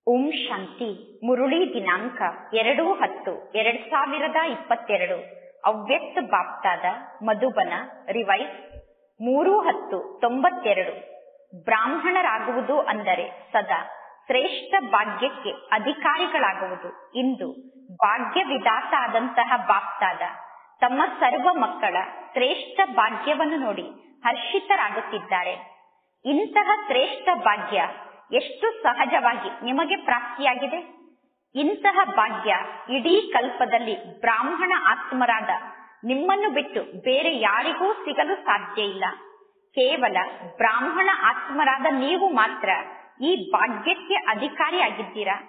ಓಂ ಶಾಂತಿ ಮುರುಳಿ ದಿನಾಂಕ ಎರಡು ಹತ್ತು ಎರಡ್ ಸಾವಿರದ ಇಪ್ಪತ್ತೆರಡು ಅವ್ಯಕ್ತ ಬಾಪ್ತಾದ ಮಧುಬನ ರಿವೈಸ್ ಮೂರು ಹತ್ತು ತೊಂಬತ್ತೆರಡು ಬ್ರಾಹ್ಮಣರಾಗುವುದು ಅಂದರೆ ಸದಾ ಶ್ರೇಷ್ಠ ಭಾಗ್ಯಕ್ಕೆ ಅಧಿಕಾರಿಗಳಾಗುವುದು ಇಂದು ಭಾಗ್ಯ ವಿಧಾತ ಆದಂತಹ ಬಾಪ್ತಾದ ತಮ್ಮ ಸರ್ವ ಮಕ್ಕಳ ಶ್ರೇಷ್ಠ ಭಾಗ್ಯವನ್ನು ನೋಡಿ ಹರ್ಷಿತರಾಗುತ್ತಿದ್ದಾರೆ ಇಂತಹ ಶ್ರೇಷ್ಠ ಭಾಗ್ಯ ಎಷ್ಟು ಸಹಜವಾಗಿ ನಿಮಗೆ ಪ್ರಾಪ್ತಿಯಾಗಿದೆ ಇಂತಹ ಭಾಗ್ಯ ಇಡೀ ಕಲ್ಪದಲ್ಲಿ ಬ್ರಾಹ್ಮಣ ಆತ್ಮರಾದ ನಿಮ್ಮನ್ನು ಬಿಟ್ಟು ಬೇರೆ ಯಾರಿಗೂ ಸಿಗಲು ಸಾಧ್ಯ ಇಲ್ಲ ಕೇವಲ ಬ್ರಾಹ್ಮಣ ಆತ್ಮರಾದ ನೀವು ಮಾತ್ರ ಈ ಭಾಗ್ಯಕ್ಕೆ ಅಧಿಕಾರಿಯಾಗಿದ್ದೀರಾ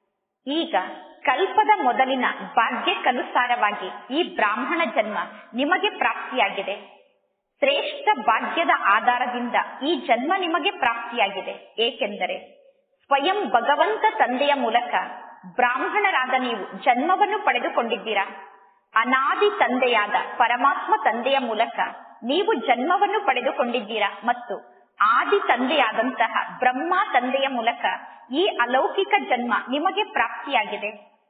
ಈಗ ಕಲ್ಪದ ಮೊದಲಿನ ಭಾಗ್ಯಕ್ಕನುಸಾರವಾಗಿ ಈ ಬ್ರಾಹ್ಮಣ ಜನ್ಮ ನಿಮಗೆ ಪ್ರಾಪ್ತಿಯಾಗಿದೆ ಶ್ರೇಷ್ಠ ಭಾಗ್ಯದ ಆಧಾರದಿಂದ ಈ ಜನ್ಮ ನಿಮಗೆ ಪ್ರಾಪ್ತಿಯಾಗಿದೆ ಏಕೆಂದರೆ ಸ್ವಯಂ ಭಗವಂತ ತಂದೆಯ ಮೂಲಕ ಬ್ರಾಹ್ಮಣರಾದ ನೀವು ಜನ್ಮವನ್ನು ಪಡೆದುಕೊಂಡಿದ್ದೀರಾ ಅನಾದಿ ತಂದೆಯಾದ ಪರಮಾತ್ಮ ತಂದೆಯ ಮೂಲಕ ನೀವು ಜನ್ಮವನ್ನು ಪಡೆದುಕೊಂಡಿದ್ದೀರಾ ಮತ್ತು ಆದಿ ತಂದೆಯಾದಂತಹ ಬ್ರಹ್ಮ ತಂದೆಯ ಮೂಲಕ ಈ ಅಲೌಕಿಕ ಜನ್ಮ ನಿಮಗೆ ಪ್ರಾಪ್ತಿಯಾಗಿದೆ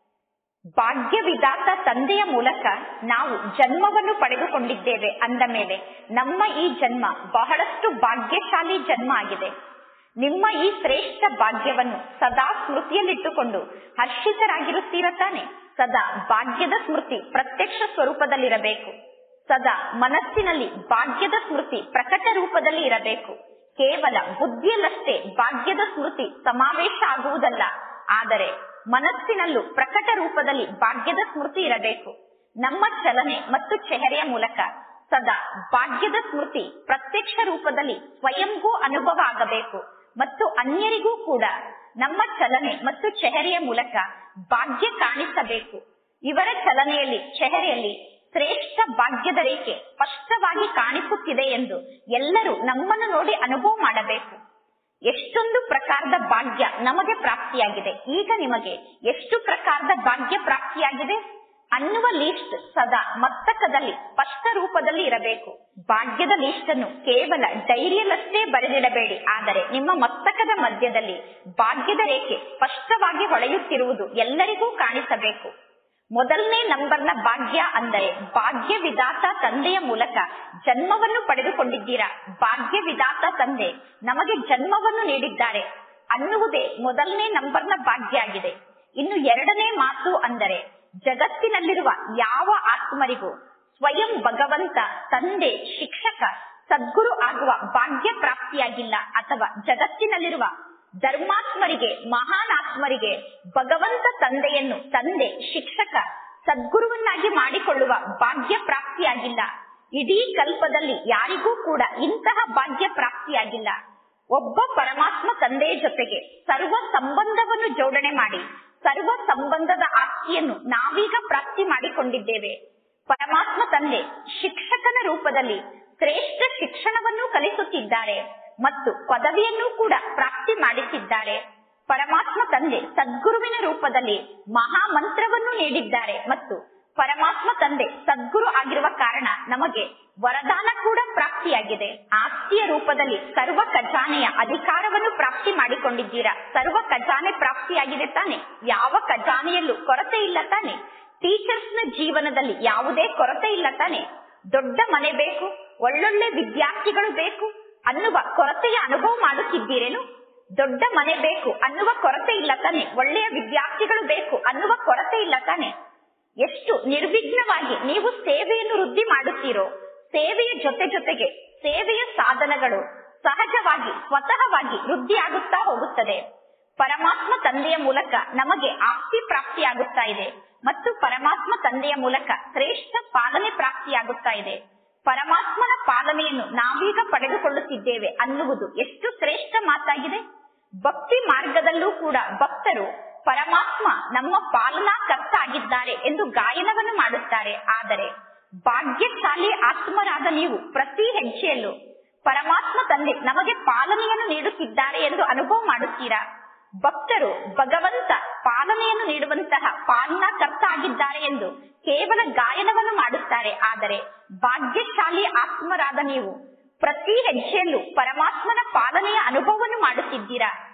ಭಾಗ್ಯ ವಿಧಾತ ತಂದೆಯ ಮೂಲಕ ನಾವು ಜನ್ಮವನ್ನು ಪಡೆದುಕೊಂಡಿದ್ದೇವೆ ಅಂದ ಮೇಲೆ ನಮ್ಮ ಈ ಜನ್ಮ ಬಹಳಷ್ಟು ಭಾಗ್ಯಶಾಲಿ ಜನ್ಮ ಆಗಿದೆ ನಿಮ್ಮ ಈ ಶ್ರೇಷ್ಠ ಭಾಗ್ಯವನ್ನು ಸದಾ ಸ್ಮೃತಿಯಲ್ಲಿಟ್ಟುಕೊಂಡು ಹರ್ಷಿತರಾಗಿರುತ್ತೀರ ತಾನೆ ಸದಾ ಭಾಗ್ಯದ ಸ್ಮೃತಿ ಪ್ರತ್ಯಕ್ಷ ಸ್ವರೂಪದಲ್ಲಿರಬೇಕು ಸದಾ ಮನಸ್ಸಿನಲ್ಲಿ ಭಾಗ್ಯದ ಸ್ಮೃತಿ ಪ್ರಕಟ ರೂಪದಲ್ಲಿ ಇರಬೇಕು ಕೇವಲ ಬುದ್ಧಿಯಲ್ಲಷ್ಟೇ ಭಾಗ್ಯದ ಸ್ಮೃತಿ ಸಮಾವೇಶ ಆಗುವುದಲ್ಲ ಆದರೆ ಮನಸ್ಸಿನಲ್ಲೂ ಪ್ರಕಟ ರೂಪದಲ್ಲಿ ಭಾಗ್ಯದ ಸ್ಮೃತಿ ಇರಬೇಕು ನಮ್ಮ ಚಲನೆ ಮತ್ತು ಚೆಹರೆಯ ಮೂಲಕ ಸದಾ ಭಾಗ್ಯದ ಸ್ಮೃತಿ ಪ್ರತ್ಯಕ್ಷ ರೂಪದಲ್ಲಿ ಸ್ವಯಂಗೂ ಅನುಭವ ಆಗಬೇಕು ಮತ್ತು ಅನ್ಯರಿಗೂ ಕೂಡ ನಮ್ಮ ಚಲನೆ ಮತ್ತು ಚೆಹರೆಯ ಮೂಲಕ ಭಾಗ್ಯ ಕಾಣಿಸಬೇಕು ಇವರ ಚಲನೆಯಲ್ಲಿ ಚೆಹರೆಯಲ್ಲಿ ಶ್ರೇಷ್ಠ ಭಾಗ್ಯದ ರೇಖೆ ಸ್ಪಷ್ಟವಾಗಿ ಕಾಣಿಸುತ್ತಿದೆ ಎಂದು ಎಲ್ಲರೂ ನಮ್ಮನ್ನು ನೋಡಿ ಅನುಭವ ಮಾಡಬೇಕು ಎಷ್ಟೊಂದು ಪ್ರಕಾರದ ಭಾಗ್ಯ ನಮಗೆ ಪ್ರಾಪ್ತಿಯಾಗಿದೆ ಈಗ ನಿಮಗೆ ಎಷ್ಟು ಪ್ರಕಾರದ ಭಾಗ್ಯ ಪ್ರಾಪ್ತಿಯಾಗಿದೆ ಅನ್ನುವ ಲೀಸ್ಟ್ ಸದಾ ಮಸ್ತಕದಲ್ಲಿ ಸ್ಪಷ್ಟ ರೂಪದಲ್ಲಿ ಇರಬೇಕು ಭಾಗ್ಯದ ಲೀಸ್ಟ್ ಅನ್ನು ಕೇವಲ ಡೈರಿಯಲ್ಲಷ್ಟೇ ಬರೆದಿಡಬೇಡಿ ಆದರೆ ನಿಮ್ಮ ಮಸ್ತಕದ ಮಧ್ಯದಲ್ಲಿ ಭಾಗ್ಯದ ರೇಖೆ ಸ್ಪಷ್ಟವಾಗಿ ಹೊಳೆಯುತ್ತಿರುವುದು ಎಲ್ಲರಿಗೂ ಕಾಣಿಸಬೇಕು ಮೊದಲನೇ ನಂಬರ್ನ ಭಾಗ್ಯ ಅಂದರೆ ಭಾಗ್ಯ ವಿಧಾತ ತಂದೆಯ ಮೂಲಕ ಜನ್ಮವನ್ನು ಪಡೆದುಕೊಂಡಿದ್ದೀರಾ ಭಾಗ್ಯ ವಿಧಾತ ತಂದೆ ನಮಗೆ ಜನ್ಮವನ್ನು ನೀಡಿದ್ದಾರೆ ಅನ್ನುವುದೇ ಮೊದಲನೇ ನಂಬರ್ನ ಭಾಗ್ಯ ಆಗಿದೆ ಇನ್ನು ಎರಡನೇ ಮಾತು ಅಂದರೆ ಜಗತ್ತಿನಲ್ಲಿರುವ ಯಾವ ಆತ್ಮರಿಗೂ ಸ್ವಯಂ ಭಗವಂತ ತಂದೆ ಶಿಕ್ಷಕ ಸದ್ಗುರು ಆಗುವ ಭಾಗ್ಯ ಪ್ರಾಪ್ತಿಯಾಗಿಲ್ಲ ಅಥವಾ ಜಗತ್ತಿನಲ್ಲಿರುವ ಧರ್ಮಾತ್ಮರಿಗೆ ಮಹಾನ್ ಆತ್ಮರಿಗೆ ಭಗವಂತ ತಂದೆಯನ್ನು ತಂದೆ ಶಿಕ್ಷಕ ಸದ್ಗುರುವನ್ನಾಗಿ ಮಾಡಿಕೊಳ್ಳುವ ಭಾಗ್ಯ ಪ್ರಾಪ್ತಿಯಾಗಿಲ್ಲ ಇಡೀ ಕಲ್ಪದಲ್ಲಿ ಯಾರಿಗೂ ಕೂಡ ಇಂತಹ ಭಾಗ್ಯ ಪ್ರಾಪ್ತಿಯಾಗಿಲ್ಲ ಒಬ್ಬ ಪರಮಾತ್ಮ ತಂದೆಯ ಜೊತೆಗೆ ಸರ್ವ ಸಂಬಂಧವನ್ನು ಜೋಡಣೆ ಮಾಡಿ ಸರ್ವ ಸಂಬಂಧದ ಆಸ್ತಿಯನ್ನು ನಾವೀಗ ಪ್ರಾಪ್ತಿ ಮಾಡಿಕೊಂಡಿದ್ದೇವೆ ಪರಮಾತ್ಮ ತಂದೆ ಶಿಕ್ಷಕನ ರೂಪದಲ್ಲಿ ಶ್ರೇಷ್ಠ ಶಿಕ್ಷಣವನ್ನು ಕಲಿಸುತ್ತಿದ್ದಾರೆ ಮತ್ತು ಪದವಿಯನ್ನು ಕೂಡ ಪ್ರಾಪ್ತಿ ಮಾಡಿಸಿದ್ದಾರೆ ಪರಮಾತ್ಮ ತಂದೆ ಸದ್ಗುರುವಿನ ರೂಪದಲ್ಲಿ ಮಹಾಮಂತ್ರವನ್ನು ನೀಡಿದ್ದಾರೆ ಮತ್ತು ಪರಮಾತ್ಮ ತಂದೆ ಸದ್ಗುರು ಆಗಿರುವ ಕಾರಣ ನಮಗೆ ವರದಾನ ಕೂಡ ಪ್ರಾಪ್ತಿಯಾಗಿದೆ ಆಸ್ತಿಯ ರೂಪದಲ್ಲಿ ಸರ್ವ ಖಜಾನೆಯ ಅಧಿಕಾರವನ್ನು ಪ್ರಾಪ್ತಿ ಮಾಡಿಕೊಂಡಿದ್ದೀರಾ ಸರ್ವ ಖಜಾನೆ ಪ್ರಾಪ್ತಿಯಾಗಿದೆ ತಾನೆ ಯಾವ ಖಜಾನೆಯಲ್ಲೂ ಕೊರತೆ ಇಲ್ಲ ತಾನೆ ಟೀಚರ್ಸ್ ನ ಜೀವನದಲ್ಲಿ ಯಾವುದೇ ಕೊರತೆ ಇಲ್ಲ ತಾನೆ ದೊಡ್ಡ ಮನೆ ಬೇಕು ಒಳ್ಳೊಳ್ಳೆ ವಿದ್ಯಾರ್ಥಿಗಳು ಬೇಕು ಅನ್ನುವ ಕೊರತೆಯ ಅನುಭವ ಮಾಡುತ್ತಿದ್ದೀರೇನು ದೊಡ್ಡ ಮನೆ ಬೇಕು ಅನ್ನುವ ಕೊರತೆ ಇಲ್ಲ ತಾನೆ ಒಳ್ಳೆಯ ವಿದ್ಯಾರ್ಥಿಗಳು ಬೇಕು ಅನ್ನುವ ಕೊರತೆ ಇಲ್ಲ ತಾನೆ ಎಷ್ಟು ನಿರ್ವಿಘ್ನವಾಗಿ ನೀವು ಸೇವೆಯನ್ನು ವೃದ್ಧಿ ಮಾಡುತ್ತೀರೋ ಸೇವೆಯ ಜೊತೆ ಜೊತೆಗೆ ಸೇವೆಯ ಸಾಧನಗಳು ಸಹಜವಾಗಿ ಸ್ವತಃವಾಗಿ ವೃದ್ಧಿಯಾಗುತ್ತಾ ಹೋಗುತ್ತದೆ ಪರಮಾತ್ಮ ತಂದೆಯ ಮೂಲಕ ನಮಗೆ ಆಸ್ತಿ ಪ್ರಾಪ್ತಿಯಾಗುತ್ತಾ ಇದೆ ಮತ್ತು ಪರಮಾತ್ಮ ತಂದೆಯ ಮೂಲಕ ಶ್ರೇಷ್ಠ ಪಾಲನೆ ಪ್ರಾಪ್ತಿಯಾಗುತ್ತಾ ಇದೆ ಪರಮಾತ್ಮನ ಪಾಲನೆಯನ್ನು ನಾವೀಗ ಪಡೆದುಕೊಳ್ಳುತ್ತಿದ್ದೇವೆ ಅನ್ನುವುದು ಎಷ್ಟು ಶ್ರೇಷ್ಠ ಮಾತಾಗಿದೆ ಭಕ್ತಿ ಮಾರ್ಗದಲ್ಲೂ ಕೂಡ ಭಕ್ತರು ಪರಮಾತ್ಮ ನಮ್ಮ ಪಾಲನಾಕರ್ತ ಆಗಿದ್ದಾರೆ ಎಂದು ಗಾಯನವನ್ನು ಮಾಡುತ್ತಾರೆ ಆದರೆ ಭಾಗ್ಯಶಾಲಿ ಆತ್ಮರಾದ ನೀವು ಪ್ರತಿ ಹೆಜ್ಜೆಯಲ್ಲೂ ಪರಮಾತ್ಮ ತಂದೆ ನಮಗೆ ಪಾಲನೆಯನ್ನು ನೀಡುತ್ತಿದ್ದಾರೆ ಎಂದು ಅನುಭವ ಮಾಡುತ್ತೀರಾ ಭಕ್ತರು ಭಗವಂತ ಪಾಲನೆಯನ್ನು ನೀಡುವಂತಹ ಪಾಲನಾಕರ್ತ ಆಗಿದ್ದಾರೆ ಎಂದು ಕೇವಲ ಗಾಯನವನ್ನು ಮಾಡುತ್ತಾರೆ ಆದರೆ ಭಾಗ್ಯಶಾಲಿ ಆತ್ಮರಾದ ನೀವು ಪ್ರತಿ ಹೆಜ್ಜೆಯಲ್ಲೂ ಪರಮಾತ್ಮನ ಪಾಲನೆಯ ಅನುಭವವನ್ನು ಮಾಡುತ್ತಿದ್ದೀರಾ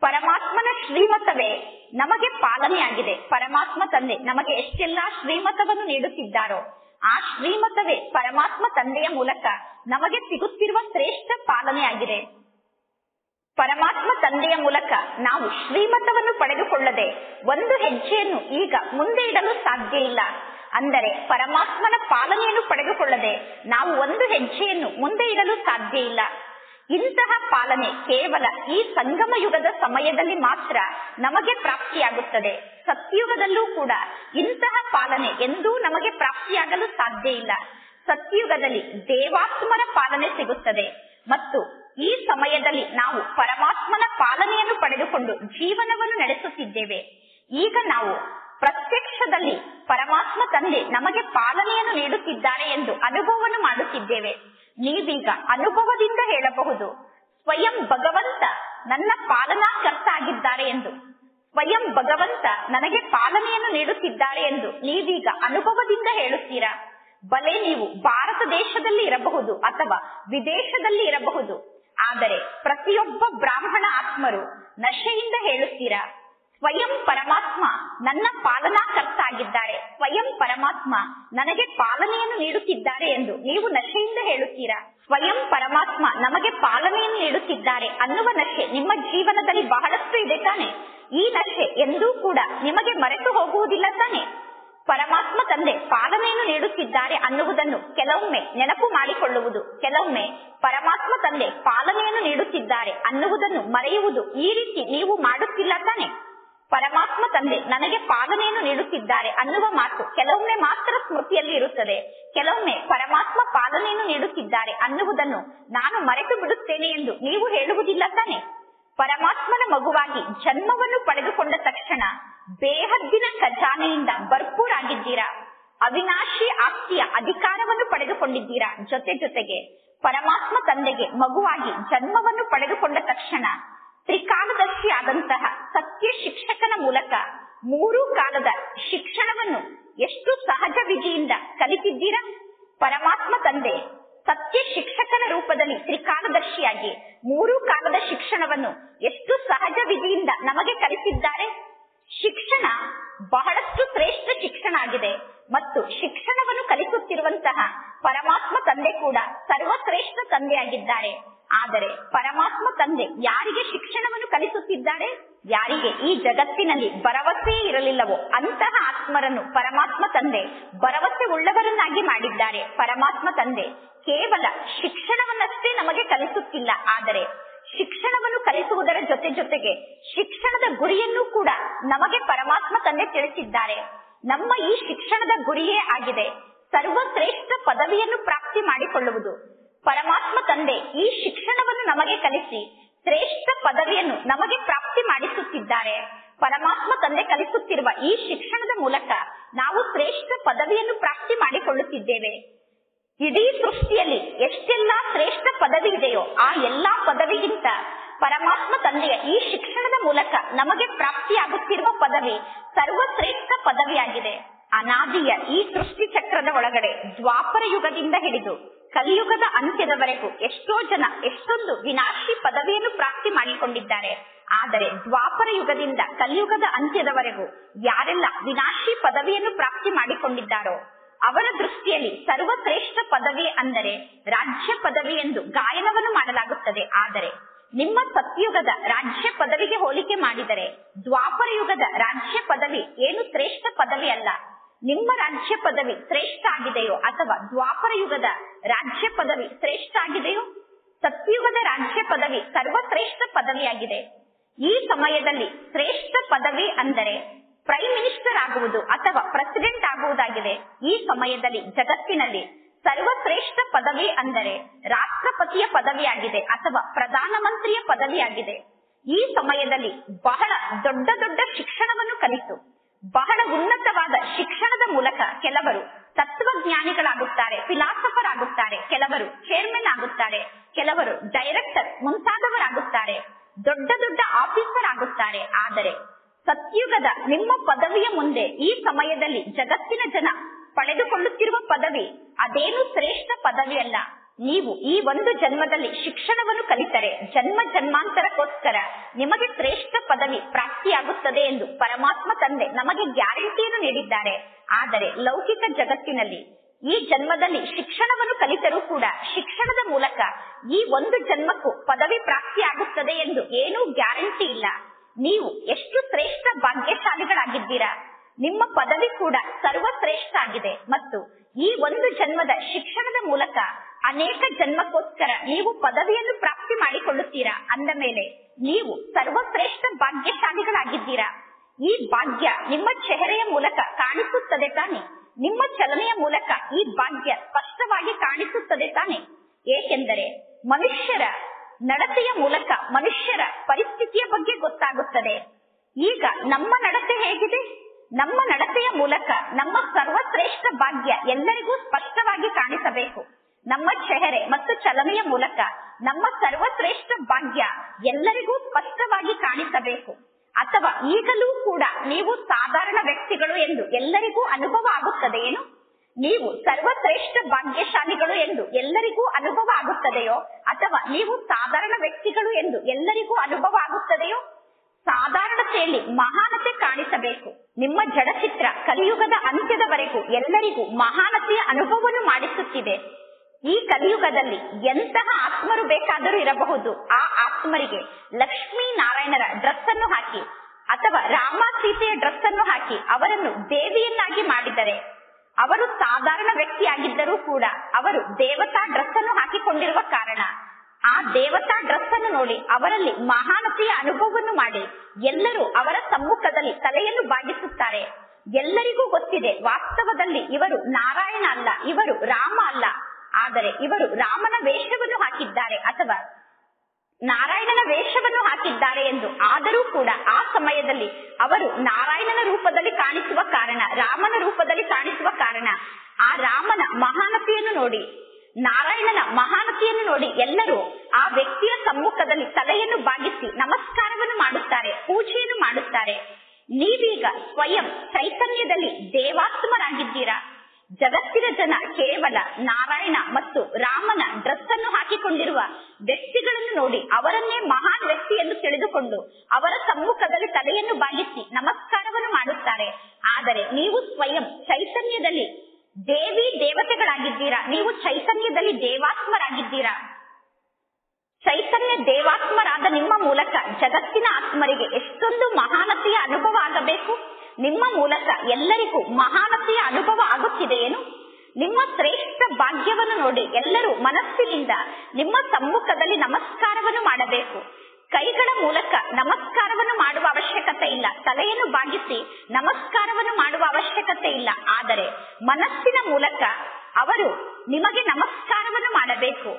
ಪರಮಾತ್ಮನ ಶ್ರೀಮತವೇ ನಮಗೆ ಪಾಲನೆಯಾಗಿದೆ ಪರಮಾತ್ಮ ತಂದೆ ನಮಗೆ ಎಷ್ಟೆಲ್ಲಾ ಶ್ರೀಮತವನ್ನು ನೀಡುತ್ತಿದ್ದಾರೋ ಆ ಶ್ರೀಮತವೇ ಪರಮಾತ್ಮ ತಂದೆಯ ಮೂಲಕ ನಮಗೆ ಸಿಗುತ್ತಿರುವ ಶ್ರೇಷ್ಠ ಪಾಲನೆಯಾಗಿದೆ ಪರಮಾತ್ಮ ತಂದೆಯ ಮೂಲಕ ನಾವು ಶ್ರೀಮತವನ್ನು ಪಡೆದುಕೊಳ್ಳದೆ ಒಂದು ಹೆಜ್ಜೆಯನ್ನು ಈಗ ಮುಂದೆ ಇಡಲು ಸಾಧ್ಯ ಇಲ್ಲ ಅಂದರೆ ಪರಮಾತ್ಮನ ಪಾಲನೆಯನ್ನು ಪಡೆದುಕೊಳ್ಳದೆ ನಾವು ಒಂದು ಹೆಜ್ಜೆಯನ್ನು ಮುಂದೆ ಇಡಲು ಸಾಧ್ಯ ಇಲ್ಲ ಇಂತಹ ಪಾಲನೆ ಕೇವಲ ಈ ಸಂಗಮ ಯುಗದ ಸಮಯದಲ್ಲಿ ಮಾತ್ರ ನಮಗೆ ಪ್ರಾಪ್ತಿಯಾಗುತ್ತದೆ ಸತ್ಯುಗದಲ್ಲೂ ಕೂಡ ಇಂತಹ ಪಾಲನೆ ಎಂದೂ ನಮಗೆ ಪ್ರಾಪ್ತಿಯಾಗಲು ಸಾಧ್ಯ ಇಲ್ಲ ಸತ್ಯುಗದಲ್ಲಿ ದೇವಾತ್ಮರ ಪಾಲನೆ ಸಿಗುತ್ತದೆ ಮತ್ತು ಈ ಸಮಯದಲ್ಲಿ ನಾವು ಪರಮಾತ್ಮನ ಪಾಲನೆಯನ್ನು ಪಡೆದುಕೊಂಡು ಜೀವನವನ್ನು ನಡೆಸುತ್ತಿದ್ದೇವೆ ಈಗ ನಾವು ಪ್ರತ್ಯಕ್ಷದಲ್ಲಿ ಪರಮಾತ್ಮ ತಂದೆ ನಮಗೆ ಪಾಲನೆಯನ್ನು ನೀಡುತ್ತಿದ್ದಾರೆ ಎಂದು ಅನುಭವವನ್ನು ಮಾಡುತ್ತಿದ್ದೇವೆ ನೀವೀಗ ಅನುಭವದಿಂದ ಹೇಳಬಹುದು ಸ್ವಯಂ ಭಗವಂತ ನನ್ನ ಪಾಲನಾಕರ್ತ ಆಗಿದ್ದಾರೆ ಎಂದು ಸ್ವಯಂ ಭಗವಂತ ನನಗೆ ಪಾಲನೆಯನ್ನು ನೀಡುತ್ತಿದ್ದಾರೆ ಎಂದು ನೀವೀಗ ಅನುಭವದಿಂದ ಹೇಳುತ್ತೀರಾ ಬಲೆ ನೀವು ಭಾರತ ದೇಶದಲ್ಲಿ ಇರಬಹುದು ಅಥವಾ ವಿದೇಶದಲ್ಲಿ ಇರಬಹುದು ಆದರೆ ಪ್ರತಿಯೊಬ್ಬ ಬ್ರಾಹ್ಮಣ ಆತ್ಮರು ನಶೆಯಿಂದ ಹೇಳುತ್ತೀರಾ ಸ್ವಯಂ ಪರಮಾತ್ಮ ನನ್ನ ಪಾಲನಾಕರ್ತ ಆಗಿದ್ದಾರೆ ಸ್ವಯಂ ಪರಮಾತ್ಮ ನನಗೆ ಪಾಲನೆಯನ್ನು ನೀಡುತ್ತಿದ್ದಾರೆ ಎಂದು ನೀವು ನಶೆಯಿಂದ ಹೇಳುತ್ತೀರಾ ಸ್ವಯಂ ಪರಮಾತ್ಮ ನಮಗೆ ಪಾಲನೆಯನ್ನು ನೀಡುತ್ತಿದ್ದಾರೆ ಅನ್ನುವ ನಶೆ ನಿಮ್ಮ ಜೀವನದಲ್ಲಿ ಬಹಳಷ್ಟು ಇದೆ ತಾನೆ ಈ ನಶೆ ಎಂದೂ ಕೂಡ ನಿಮಗೆ ಮರೆತು ಹೋಗುವುದಿಲ್ಲ ತಾನೆ ಪರಮಾತ್ಮ ತಂದೆ ಪಾಲನೆಯನ್ನು ನೀಡುತ್ತಿದ್ದಾರೆ ಅನ್ನುವುದನ್ನು ಕೆಲವೊಮ್ಮೆ ನೆನಪು ಮಾಡಿಕೊಳ್ಳುವುದು ಕೆಲವೊಮ್ಮೆ ಪರಮಾತ್ಮ ತಂದೆ ಪಾಲನೆಯನ್ನು ನೀಡುತ್ತಿದ್ದಾರೆ ಅನ್ನುವುದನ್ನು ಮರೆಯುವುದು ಈ ರೀತಿ ನೀವು ಮಾಡುತ್ತಿಲ್ಲ ತಾನೆ ಪರಮಾತ್ಮ ತಂದೆ ನನಗೆ ಪಾಲನೆಯನ್ನು ನೀಡುತ್ತಿದ್ದಾರೆ ಅನ್ನುವ ಮಾತು ಕೆಲವೊಮ್ಮೆ ಮಾತ್ರ ಸ್ಮೃತಿಯಲ್ಲಿ ಇರುತ್ತದೆ ಕೆಲವೊಮ್ಮೆ ಪರಮಾತ್ಮ ಪಾಲನೆಯನ್ನು ನೀಡುತ್ತಿದ್ದಾರೆ ಅನ್ನುವುದನ್ನು ನಾನು ಮರೆತು ಬಿಡುತ್ತೇನೆ ಎಂದು ನೀವು ಹೇಳುವುದಿಲ್ಲ ತಾನೆ ಪರಮಾತ್ಮನ ಮಗುವಾಗಿ ಜನ್ಮವನ್ನು ಪಡೆದುಕೊಂಡ ತಕ್ಷಣ ಬೇಹದ್ದಿನ ಖಜಾನೆಯಿಂದ ಭರ್ಪೂರಾಗಿದ್ದೀರಾ ಅವಿನಾಶಿ ಆಸ್ತಿಯ ಅಧಿಕಾರವನ್ನು ಪಡೆದುಕೊಂಡಿದ್ದೀರಾ ಜೊತೆ ಜೊತೆಗೆ ಪರಮಾತ್ಮ ತಂದೆಗೆ ಮಗುವಾಗಿ ಜನ್ಮವನ್ನು ಪಡೆದುಕೊಂಡ ತಕ್ಷಣ ತ್ರಿಕಾಲದರ್ಶಿ ಆದಂತಹ ಸತ್ಯ ಶಿಕ್ಷಕನ ಮೂಲಕ ಮೂರು ಕಾಲದ ಶಿಕ್ಷಣವನ್ನು ಎಷ್ಟು ಸಹಜ ವಿಧಿಯಿಂದ ಕಲಿತಿದ್ದೀರಾ ಪರಮಾತ್ಮ ತಂದೆ ಸತ್ಯ ಶಿಕ್ಷಕನ ರೂಪದಲ್ಲಿ ತ್ರಿಕಾಲದರ್ಶಿಯಾಗಿ ಮೂರು ಕಾಲದ ಶಿಕ್ಷಣವನ್ನು ಎಷ್ಟು ಸಹಜ ವಿಧಿಯಿಂದ ನಮಗೆ ಕಲಿಸಿದ್ದಾರೆ ಶಿಕ್ಷಣ ಬಹಳಷ್ಟು ಶ್ರೇಷ್ಠ ಶಿಕ್ಷಣ ಆಗಿದೆ ಮತ್ತು ಶಿಕ್ಷಣವನ್ನು ಕಲಿಸುತ್ತಿರುವಂತಹ ಪರಮಾತ್ಮ ತಂದೆ ಕೂಡ ಸರ್ವಶ್ರೇಷ್ಠ ತಂದೆಯಾಗಿದ್ದಾರೆ ಆದರೆ ಪರಮಾತ್ಮ ತಂದೆ ಯಾರಿಗೆ ಶಿಕ್ಷಣವನ್ನು ಕಲಿಸುತ್ತಿದ್ದಾರೆ ಯಾರಿಗೆ ಈ ಜಗತ್ತಿನಲ್ಲಿ ಭರವಸೆ ಇರಲಿಲ್ಲವೋ ಅಂತಹ ಆತ್ಮರನ್ನು ಪರಮಾತ್ಮ ತಂದೆ ಭರವಸೆ ಉಳ್ಳವರನ್ನಾಗಿ ಮಾಡಿದ್ದಾರೆ ಪರಮಾತ್ಮ ತಂದೆ ಕೇವಲ ಶಿಕ್ಷಣವನ್ನಷ್ಟೇ ನಮಗೆ ಕಲಿಸುತ್ತಿಲ್ಲ ಆದರೆ ಶಿಕ್ಷಣವನ್ನು ಕಲಿಸುವುದರ ಜೊತೆ ಜೊತೆಗೆ ಶಿಕ್ಷಣದ ಗುರಿಯನ್ನು ಕೂಡ ನಮಗೆ ಪರಮಾತ್ಮ ತಂದೆ ತಿಳಿಸಿದ್ದಾರೆ ನಮ್ಮ ಈ ಶಿಕ್ಷಣದ ಗುರಿಯೇ ಆಗಿದೆ ಸರ್ವಶ್ರೇಷ್ಠ ಪದವಿಯನ್ನು ಪ್ರಾಪ್ತಿ ಮಾಡಿಕೊಳ್ಳುವುದು ಪರಮಾತ್ಮ ತಂದೆ ಈ ಶಿಕ್ಷಣವನ್ನು ನಮಗೆ ಕಲಿಸಿ ಶ್ರೇಷ್ಠ ಪದವಿಯನ್ನು ನಮಗೆ ಪ್ರಾಪ್ತಿ ಮಾಡಿಸುತ್ತಿದ್ದಾರೆ ಪರಮಾತ್ಮ ತಂದೆ ಕಲಿಸುತ್ತಿರುವ ಈ ಶಿಕ್ಷಣದ ಮೂಲಕ ನಾವು ಶ್ರೇಷ್ಠ ಪದವಿಯನ್ನು ಪ್ರಾಪ್ತಿ ಮಾಡಿಕೊಳ್ಳುತ್ತಿದ್ದೇವೆ ಇಡೀ ಸೃಷ್ಟಿಯಲ್ಲಿ ಎಷ್ಟೆಲ್ಲಾ ಶ್ರೇಷ್ಠ ಪದವಿ ಇದೆಯೋ ಆ ಎಲ್ಲಾ ಪದವಿಗಿಂತ ಪರಮಾತ್ಮ ತಂದೆಯ ಈ ಶಿಕ್ಷಣದ ಮೂಲಕ ನಮಗೆ ಪ್ರಾಪ್ತಿಯಾಗುತ್ತಿರುವ ಪದವಿ ಸರ್ವಶ್ರೇಷ್ಠ ಪದವಿಯಾಗಿದೆ ಅನಾದಿಯ ಈ ಸೃಷ್ಟಿ ಚಕ್ರದ ಒಳಗಡೆ ದ್ವಾಪರ ಯುಗದಿಂದ ಹಿಡಿದು ಕಲಿಯುಗದ ಅಂತ್ಯದವರೆಗೂ ಎಷ್ಟೋ ಜನ ಎಷ್ಟೊಂದು ವಿನಾಶಿ ಪದವಿಯನ್ನು ಪ್ರಾಪ್ತಿ ಮಾಡಿಕೊಂಡಿದ್ದಾರೆ ಆದರೆ ದ್ವಾಪರ ಯುಗದಿಂದ ಕಲಿಯುಗದ ಅಂತ್ಯದವರೆಗೂ ಯಾರೆಲ್ಲ ವಿನಾಶಿ ಪದವಿಯನ್ನು ಪ್ರಾಪ್ತಿ ಮಾಡಿಕೊಂಡಿದ್ದಾರೋ ಅವರ ದೃಷ್ಟಿಯಲ್ಲಿ ಸರ್ವಶ್ರೇಷ್ಠ ಪದವಿ ಅಂದರೆ ರಾಜ್ಯ ಪದವಿ ಎಂದು ಗಾಯನವನ್ನು ಮಾಡಲಾಗುತ್ತದೆ ಆದರೆ ನಿಮ್ಮ ಸತ್ಯುಗದ ರಾಜ್ಯ ಪದವಿಗೆ ಹೋಲಿಕೆ ಮಾಡಿದರೆ ದ್ವಾಪರ ಯುಗದ ರಾಜ್ಯ ಪದವಿ ಏನು ಶ್ರೇಷ್ಠ ಪದವಿ ಅಲ್ಲ ನಿಮ್ಮ ರಾಜ್ಯ ಪದವಿ ಶ್ರೇಷ್ಠ ಆಗಿದೆಯೋ ಅಥವಾ ದ್ವಾಪರ ಯುಗದ ರಾಜ್ಯ ಪದವಿ ಶ್ರೇಷ್ಠ ಆಗಿದೆಯೋ ಸತ್ಯುಗದ ರಾಜ್ಯ ಪದವಿ ಸರ್ವಶ್ರೇಷ್ಠ ಪದವಿಯಾಗಿದೆ ಈ ಸಮಯದಲ್ಲಿ ಶ್ರೇಷ್ಠ ಪದವಿ ಅಂದರೆ ಪ್ರೈಮ್ ಮಿನಿಸ್ಟರ್ ಆಗುವುದು ಅಥವಾ ಪ್ರೆಸಿಡೆಂಟ್ ಆಗುವುದಾಗಿದೆ ಈ ಸಮಯದಲ್ಲಿ ಜಗತ್ತಿನಲ್ಲಿ ಸರ್ವಶ್ರೇಷ್ಠ ಪದವಿ ಅಂದರೆ ರಾಷ್ಟ್ರಪತಿಯ ಪದವಿಯಾಗಿದೆ ಅಥವಾ ಪ್ರಧಾನಮಂತ್ರಿಯ ಪದವಿಯಾಗಿದೆ ಈ ಸಮಯದಲ್ಲಿ ಬಹಳ ದೊಡ್ಡ ದೊಡ್ಡ ಶಿಕ್ಷಣವನ್ನು ಕಲಿತು ಬಹಳ ಉನ್ನತವಾದ ಶಿಕ್ಷಣದ ಮೂಲಕ ಕೆಲವರು ತತ್ವಜ್ಞಾನಿಗಳಾಗುತ್ತಾರೆ ಫಿಲಾಸಫರ್ ಆಗುತ್ತಾರೆ ಕೆಲವರು ಚೇರ್ಮನ್ ಆಗುತ್ತಾರೆ ಕೆಲವರು ಡೈರೆಕ್ಟರ್ ಮುಂತಾದವರಾಗುತ್ತಾರೆ ದೊಡ್ಡ ದೊಡ್ಡ ಆಫೀಸರ್ ಆಗುತ್ತಾರೆ ಆದರೆ ಸತ್ಯುಗದ ನಿಮ್ಮ ಪದವಿಯ ಮುಂದೆ ಈ ಸಮಯದಲ್ಲಿ ಜಗತ್ತಿನ ಜನ ಪಡೆದುಕೊಳ್ಳುತ್ತಿರುವ ಪದವಿ ಅದೇನು ಶ್ರೇಷ್ಠ ಪದವಿ ಅಲ್ಲ ನೀವು ಈ ಒಂದು ಜನ್ಮದಲ್ಲಿ ಶಿಕ್ಷಣವನ್ನು ಕಲಿತರೆ ಜನ್ಮ ಜನ್ಮಾಂತರಕ್ಕೋಸ್ಕರ ನಿಮಗೆ ಶ್ರೇಷ್ಠ ಪದವಿ ಪ್ರಾಪ್ತಿಯಾಗುತ್ತದೆ ಎಂದು ಪರಮಾತ್ಮ ತಂದೆ ನಮಗೆ ಗ್ಯಾರಂಟಿಯನ್ನು ನೀಡಿದ್ದಾರೆ ಆದರೆ ಲೌಕಿಕ ಜಗತ್ತಿನಲ್ಲಿ ಈ ಜನ್ಮದಲ್ಲಿ ಶಿಕ್ಷಣವನ್ನು ಕಲಿತರೂ ಕೂಡ ಶಿಕ್ಷಣದ ಮೂಲಕ ಈ ಒಂದು ಜನ್ಮಕ್ಕೂ ಪದವಿ ಪ್ರಾಪ್ತಿಯಾಗುತ್ತದೆ ಎಂದು ಏನೂ ಗ್ಯಾರಂಟಿ ಇಲ್ಲ ನೀವು ಎಷ್ಟು ಶ್ರೇಷ್ಠ ಭಾಗ್ಯಶಾಲಿಗಳಾಗಿದ್ದೀರಾ ನಿಮ್ಮ ಪದವಿ ಕೂಡ ಸರ್ವಶ್ರೇಷ್ಠ ಆಗಿದೆ ಮತ್ತು ಈ ಒಂದು ಜನ್ಮದ ಶಿಕ್ಷಣದ ಮೂಲಕ ಅನೇಕ ಜನ್ಮಕ್ಕೋಸ್ಕರ ನೀವು ಪದವಿಯನ್ನು ಪ್ರಾಪ್ತಿ ಮಾಡಿಕೊಳ್ಳುತ್ತೀರಾ ಅಂದ ಮೇಲೆ ನೀವು ಸರ್ವಶ್ರೇಷ್ಠ ಭಾಗ್ಯಶಾಲಿಗಳಾಗಿದ್ದೀರಾ ಈ ಭಾಗ್ಯ ನಿಮ್ಮ ಚೆಹರೆಯ ಮೂಲಕ ಕಾಣಿಸುತ್ತದೆ ತಾನೆ ನಿಮ್ಮ ಚಲನೆಯ ಮೂಲಕ ಈ ಭಾಗ್ಯ ಸ್ಪಷ್ಟವಾಗಿ ಕಾಣಿಸುತ್ತದೆ ತಾನೆ ಏಕೆಂದರೆ ಮನುಷ್ಯರ ನಡತೆಯ ಮೂಲಕ ಮನುಷ್ಯರ ಪರಿಸ್ಥಿತಿಯ ಬಗ್ಗೆ ಗೊತ್ತಾಗುತ್ತದೆ ಈಗ ನಮ್ಮ ನಡತೆ ಹೇಗಿದೆ ನಮ್ಮ ನಡತೆಯ ಮೂಲಕ ನಮ್ಮ ಸರ್ವಶ್ರೇಷ್ಠ ಭಾಗ್ಯ ಎಲ್ಲರಿಗೂ ಸ್ಪಷ್ಟವಾಗಿ ಕಾಣಿಸಬೇಕು ನಮ್ಮ ಚೆಹರೆ ಮತ್ತು ಚಲನೆಯ ಮೂಲಕ ನಮ್ಮ ಸರ್ವಶ್ರೇಷ್ಠ ಭಾಗ್ಯ ಎಲ್ಲರಿಗೂ ಸ್ಪಷ್ಟವಾಗಿ ಕಾಣಿಸಬೇಕು ಅಥವಾ ಈಗಲೂ ಕೂಡ ನೀವು ಸಾಧಾರಣ ವ್ಯಕ್ತಿಗಳು ಎಂದು ಎಲ್ಲರಿಗೂ ಅನುಭವ ಆಗುತ್ತದೆಯೇನು ನೀವು ಸರ್ವಶ್ರೇಷ್ಠ ಭಾಗ್ಯಶಾಲಿಗಳು ಎಂದು ಎಲ್ಲರಿಗೂ ಅನುಭವ ಆಗುತ್ತದೆಯೋ ಅಥವಾ ನೀವು ಸಾಧಾರಣ ವ್ಯಕ್ತಿಗಳು ಎಂದು ಎಲ್ಲರಿಗೂ ಅನುಭವ ಆಗುತ್ತದೆಯೋ ಸಾಧಾರಣತೆಯಲ್ಲಿ ಮಹಾನತೆ ಕಾಣಿಸಬೇಕು ನಿಮ್ಮ ಜಡಚಿತ್ರ ಕಲಿಯುಗದ ಅಂತ್ಯದವರೆಗೂ ಎಲ್ಲರಿಗೂ ಮಹಾನತೆಯ ಅನುಭವವನ್ನು ಮಾಡಿಸುತ್ತಿದೆ ಈ ಕಲಿಯುಗದಲ್ಲಿ ಎಂತಹ ಆತ್ಮರು ಬೇಕಾದರೂ ಇರಬಹುದು ಆ ಆತ್ಮರಿಗೆ ಲಕ್ಷ್ಮೀ ನಾರಾಯಣರ ಡ್ರೆಸ್ ಅನ್ನು ಹಾಕಿ ಅಥವಾ ರಾಮ ಸೀತೆಯ ಡ್ರೆಸ್ ಅನ್ನು ಹಾಕಿ ಅವರನ್ನು ದೇವಿಯನ್ನಾಗಿ ಮಾಡಿದರೆ ಅವರು ಸಾಧಾರಣ ವ್ಯಕ್ತಿಯಾಗಿದ್ದರೂ ಕೂಡ ಅವರು ದೇವತಾ ಡ್ರೆಸ್ ಅನ್ನು ಹಾಕಿಕೊಂಡಿರುವ ಕಾರಣ ಆ ದೇವತಾ ಡ್ರೆಸ್ ಅನ್ನು ನೋಡಿ ಅವರಲ್ಲಿ ಮಹಾನತೆಯ ಅನುಭವವನ್ನು ಮಾಡಿ ಎಲ್ಲರೂ ಅವರ ಸಮ್ಮುಖದಲ್ಲಿ ತಲೆಯನ್ನು ಬಾಗಿಸುತ್ತಾರೆ ಎಲ್ಲರಿಗೂ ಗೊತ್ತಿದೆ ವಾಸ್ತವದಲ್ಲಿ ಇವರು ನಾರಾಯಣ ಅಲ್ಲ ಇವರು ರಾಮ ಅಲ್ಲ ಆದರೆ ಇವರು ರಾಮನ ವೇಷವನ್ನು ಹಾಕಿದ್ದಾರೆ ಅಥವಾ ನಾರಾಯಣನ ವೇಷವನ್ನು ಹಾಕಿದ್ದಾರೆ ಎಂದು ಆದರೂ ಕೂಡ ಆ ಸಮಯದಲ್ಲಿ ಅವರು ನಾರಾಯಣನ ರೂಪದಲ್ಲಿ ಕಾಣಿಸುವ ಕಾರಣ ರಾಮನ ರೂಪದಲ್ಲಿ ಕಾಣಿಸುವ ಕಾರಣ ಆ ರಾಮನ ಮಹಾನತೆಯನ್ನು ನೋಡಿ ನಾರಾಯಣನ ಮಹಾನತೆಯನ್ನು ನೋಡಿ ಎಲ್ಲರೂ ಆ ವ್ಯಕ್ತಿಯ ಸಮ್ಮುಖದಲ್ಲಿ ತಲೆಯನ್ನು ಬಾಗಿಸಿ ನಮಸ್ಕಾರವನ್ನು ಮಾಡುತ್ತಾರೆ ಪೂಜೆಯನ್ನು ಮಾಡುತ್ತಾರೆ ನೀವೀಗ ಸ್ವಯಂ ಚೈತನ್ಯದಲ್ಲಿ ದೇವಾತ್ಮರಾಗಿದ್ದೀರಾ ಜಗತ್ತಿನ ಜನ ಕೇವಲ ನಾರಾಯಣ ಮತ್ತು ರಾಮನ ಡ್ರೆಸ್ ಅನ್ನು ಹಾಕಿಕೊಂಡಿರುವ ವ್ಯಕ್ತಿಗಳನ್ನು ನೋಡಿ ಅವರನ್ನೇ ಮಹಾನ್ ವ್ಯಕ್ತಿ ಎಂದು ತಿಳಿದುಕೊಂಡು ಅವರ ಸಮ್ಮುಖದಲ್ಲಿ ತಲೆಯನ್ನು ಬಾಗಿಸಿ ನಮಸ್ಕಾರವನ್ನು ಮಾಡುತ್ತಾರೆ ಆದರೆ ನೀವು ಸ್ವಯಂ ಚೈತನ್ಯದಲ್ಲಿ ದೇವಿ ದೇವತೆಗಳಾಗಿದ್ದೀರಾ ನೀವು ಚೈತನ್ಯದಲ್ಲಿ ದೇವಾತ್ಮರಾಗಿದ್ದೀರಾ ಚೈತನ್ಯ ದೇವಾತ್ಮರಾದ ನಿಮ್ಮ ಮೂಲಕ ಜಗತ್ತಿನ ಆತ್ಮರಿಗೆ ಎಷ್ಟೊಂದು ಮಹಾನತೆಯ ಅನುಭವ ಆಗಬೇಕು ನಿಮ್ಮ ಮೂಲಕ ಎಲ್ಲರಿಗೂ ಮಹಾನತೆಯ ಅನುಭವ ಆಗುತ್ತಿದೆಯೇನು ನಿಮ್ಮ ಶ್ರೇಷ್ಠ ಭಾಗ್ಯವನ್ನು ನೋಡಿ ಎಲ್ಲರೂ ಮನಸ್ಸಿನಿಂದ ನಿಮ್ಮ ಸಮ್ಮುಖದಲ್ಲಿ ನಮಸ್ಕಾರವನ್ನು ಮಾಡಬೇಕು ಕೈಗಳ ಮೂಲಕ ನಮಸ್ಕಾರವನ್ನು ಮಾಡುವ ಅವಶ್ಯಕತೆ ಇಲ್ಲ ತಲೆಯನ್ನು ಬಾಗಿಸಿ ನಮಸ್ಕಾರವನ್ನು ಮಾಡುವ ಅವಶ್ಯಕತೆ ಇಲ್ಲ ಆದರೆ ಮನಸ್ಸಿನ ಮೂಲಕ ಅವರು ನಿಮಗೆ ನಮಸ್ಕಾರವನ್ನು ಮಾಡಬೇಕು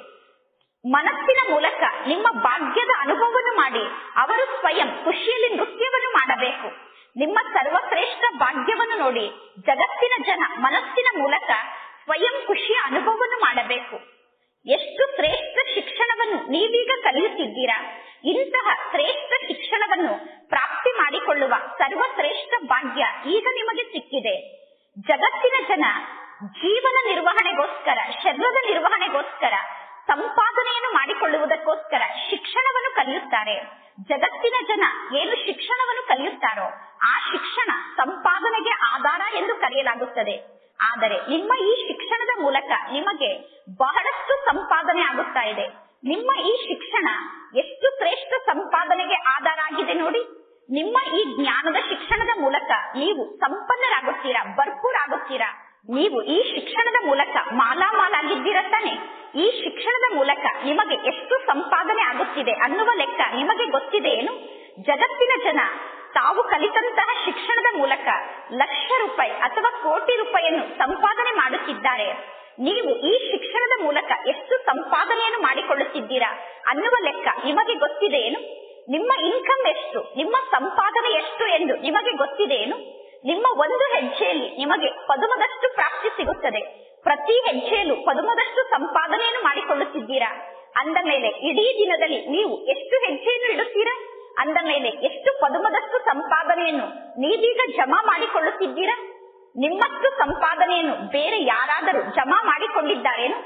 ಮನಸ್ಸಿನ ಮೂಲಕ ನಿಮ್ಮ ಭಾಗ್ಯದ ಅನುಭವವನ್ನು ಮಾಡಿ ಅವರು ಸ್ವಯಂ ಖುಷಿಯಲ್ಲಿ ನೃತ್ಯವನ್ನು ಮಾಡಬೇಕು ನಿಮ್ಮ ಸರ್ವಶ್ರೇಷ್ಠ ಭಾಗ್ಯವನ್ನು ನೋಡಿ ಜಗತ್ತಿನ ಜನ ಮನಸ್ಸಿನ ಮೂಲಕ ಸ್ವಯಂ ಖುಷಿಯ ಅನುಭವವನ್ನು ಮಾಡಬೇಕು ಎಷ್ಟು ಶ್ರೇಷ್ಠ ಶಿಕ್ಷಣವನ್ನು ನೀವೀಗ ಕಲಿಯುತ್ತಿದ್ದೀರಾ ಇಂತಹ ಶ್ರೇಷ್ಠ ಶಿಕ್ಷಣವನ್ನು ಪ್ರಾಪ್ತಿ ಮಾಡಿಕೊಳ್ಳುವ ಸರ್ವಶ್ರೇಷ್ಠ ಭಾಗ್ಯ ಈಗ ನಿಮಗೆ ಸಿಕ್ಕಿದೆ ಜಗತ್ತಿನ ಜನ ಜೀವನ ನಿರ್ವಹಣೆಗೋಸ್ಕರ ಶರೀರದ ನಿರ್ವಹಣೆಗೋಸ್ಕರ ಸಂಪಾದನೆಯನ್ನು ಮಾಡಿಕೊಳ್ಳುವುದಕ್ಕೋಸ್ಕರ ಶಿಕ್ಷಣವನ್ನು ಕಲಿಯುತ್ತಾರೆ ಜಗತ್ತಿನ ಜನ ಏನು ಶಿಕ್ಷಣವನ್ನು ಕಲಿಯುತ್ತಾರೋ ಆ ಶಿಕ್ಷಣ ಸಂಪಾದನೆಗೆ ಆಧಾರ ಎಂದು ಕರೆಯಲಾಗುತ್ತದೆ ಆದರೆ ನಿಮ್ಮ ಈ ಶಿಕ್ಷಣದ ಮೂಲಕ ನಿಮಗೆ ಬಹಳಷ್ಟು ಸಂಪಾದನೆ ಆಗುತ್ತಾ ಇದೆ ನಿಮ್ಮ ಈ ಶಿಕ್ಷಣ ಎಷ್ಟು ಶ್ರೇಷ್ಠ ಸಂಪಾದನೆಗೆ ಆಧಾರ ಆಗಿದೆ ನೋಡಿ ನಿಮ್ಮ ಈ ಜ್ಞಾನದ ಶಿಕ್ಷಣದ ಮೂಲಕ ನೀವು ಸಂಪನ್ನರಾಗುತ್ತೀರಾ ಭರ್ಪೂರಾಗುತ್ತೀರಾ ನೀವು ಈ ಶಿಕ್ಷಣದ ಮೂಲಕ ಮಾಲಾಮಾಲಾಗಿದ್ದೀರ ತಾನೆ ಈ ಶಿಕ್ಷಣದ ಮೂಲಕ ನಿಮಗೆ ಎಷ್ಟು ಸಂಪಾದನೆ ಆಗುತ್ತಿದೆ ಅನ್ನುವ ಲೆಕ್ಕ ನಿಮಗೆ ಗೊತ್ತಿದೆ ಏನು ಜಗತ್ತಿನ ಜನ ತಾವು ಕಲಿತಂತಹ ಶಿಕ್ಷಣದ ಮೂಲಕ ಲಕ್ಷ ರೂಪಾಯಿ ಅಥವಾ ಕೋಟಿ ರೂಪಾಯಿಯನ್ನು ಸಂಪಾದನೆ ಮಾಡುತ್ತಿದ್ದಾರೆ ನೀವು ಈ ಶಿಕ್ಷಣದ ಮೂಲಕ ಎಷ್ಟು ಸಂಪಾದನೆಯನ್ನು ಮಾಡಿಕೊಳ್ಳುತ್ತಿದ್ದೀರಾ ಅನ್ನುವ ಲೆಕ್ಕ ನಿಮಗೆ ಗೊತ್ತಿದೆ ಏನು ನಿಮ್ಮ ಇನ್ಕಮ್ ಎಷ್ಟು ನಿಮ್ಮ ಸಂಪಾದನೆ ಎಷ್ಟು ಎಂದು ನಿಮಗೆ ಗೊತ್ತಿದೆ ಏನು ನಿಮ್ಮ ಒಂದು ಹೆಜ್ಜೆಯಲ್ಲಿ ನಿಮಗೆ ಪದುಮದಷ್ಟು ಪ್ರಾಪ್ತಿ ಸಿಗುತ್ತದೆ ಪ್ರತಿ ಹೆಜ್ಜೆಯಲ್ಲೂ ಪದುಮದಷ್ಟು ಸಂಪಾದನೆಯನ್ನು ಮಾಡಿಕೊಳ್ಳುತ್ತಿದ್ದೀರಾ ಅಂದ ಮೇಲೆ ಇಡೀ ದಿನದಲ್ಲಿ ನೀವು ಎಷ್ಟು ಹೆಜ್ಜೆಯನ್ನು ಇಡುತ್ತೀರಾ ಅಂದ ಮೇಲೆ ಎಷ್ಟು ಪದುಮದಷ್ಟು ಸಂಪಾದನೆಯನ್ನು ನೀವೀಗ ಜಮಾ ಮಾಡಿಕೊಳ್ಳುತ್ತಿದ್ದೀರಾ ನಿಮ್ಮಷ್ಟು ಸಂಪಾದನೆಯನ್ನು ಬೇರೆ ಯಾರಾದರೂ ಜಮಾ ಮಾಡಿಕೊಂಡಿದ್ದಾರೇನು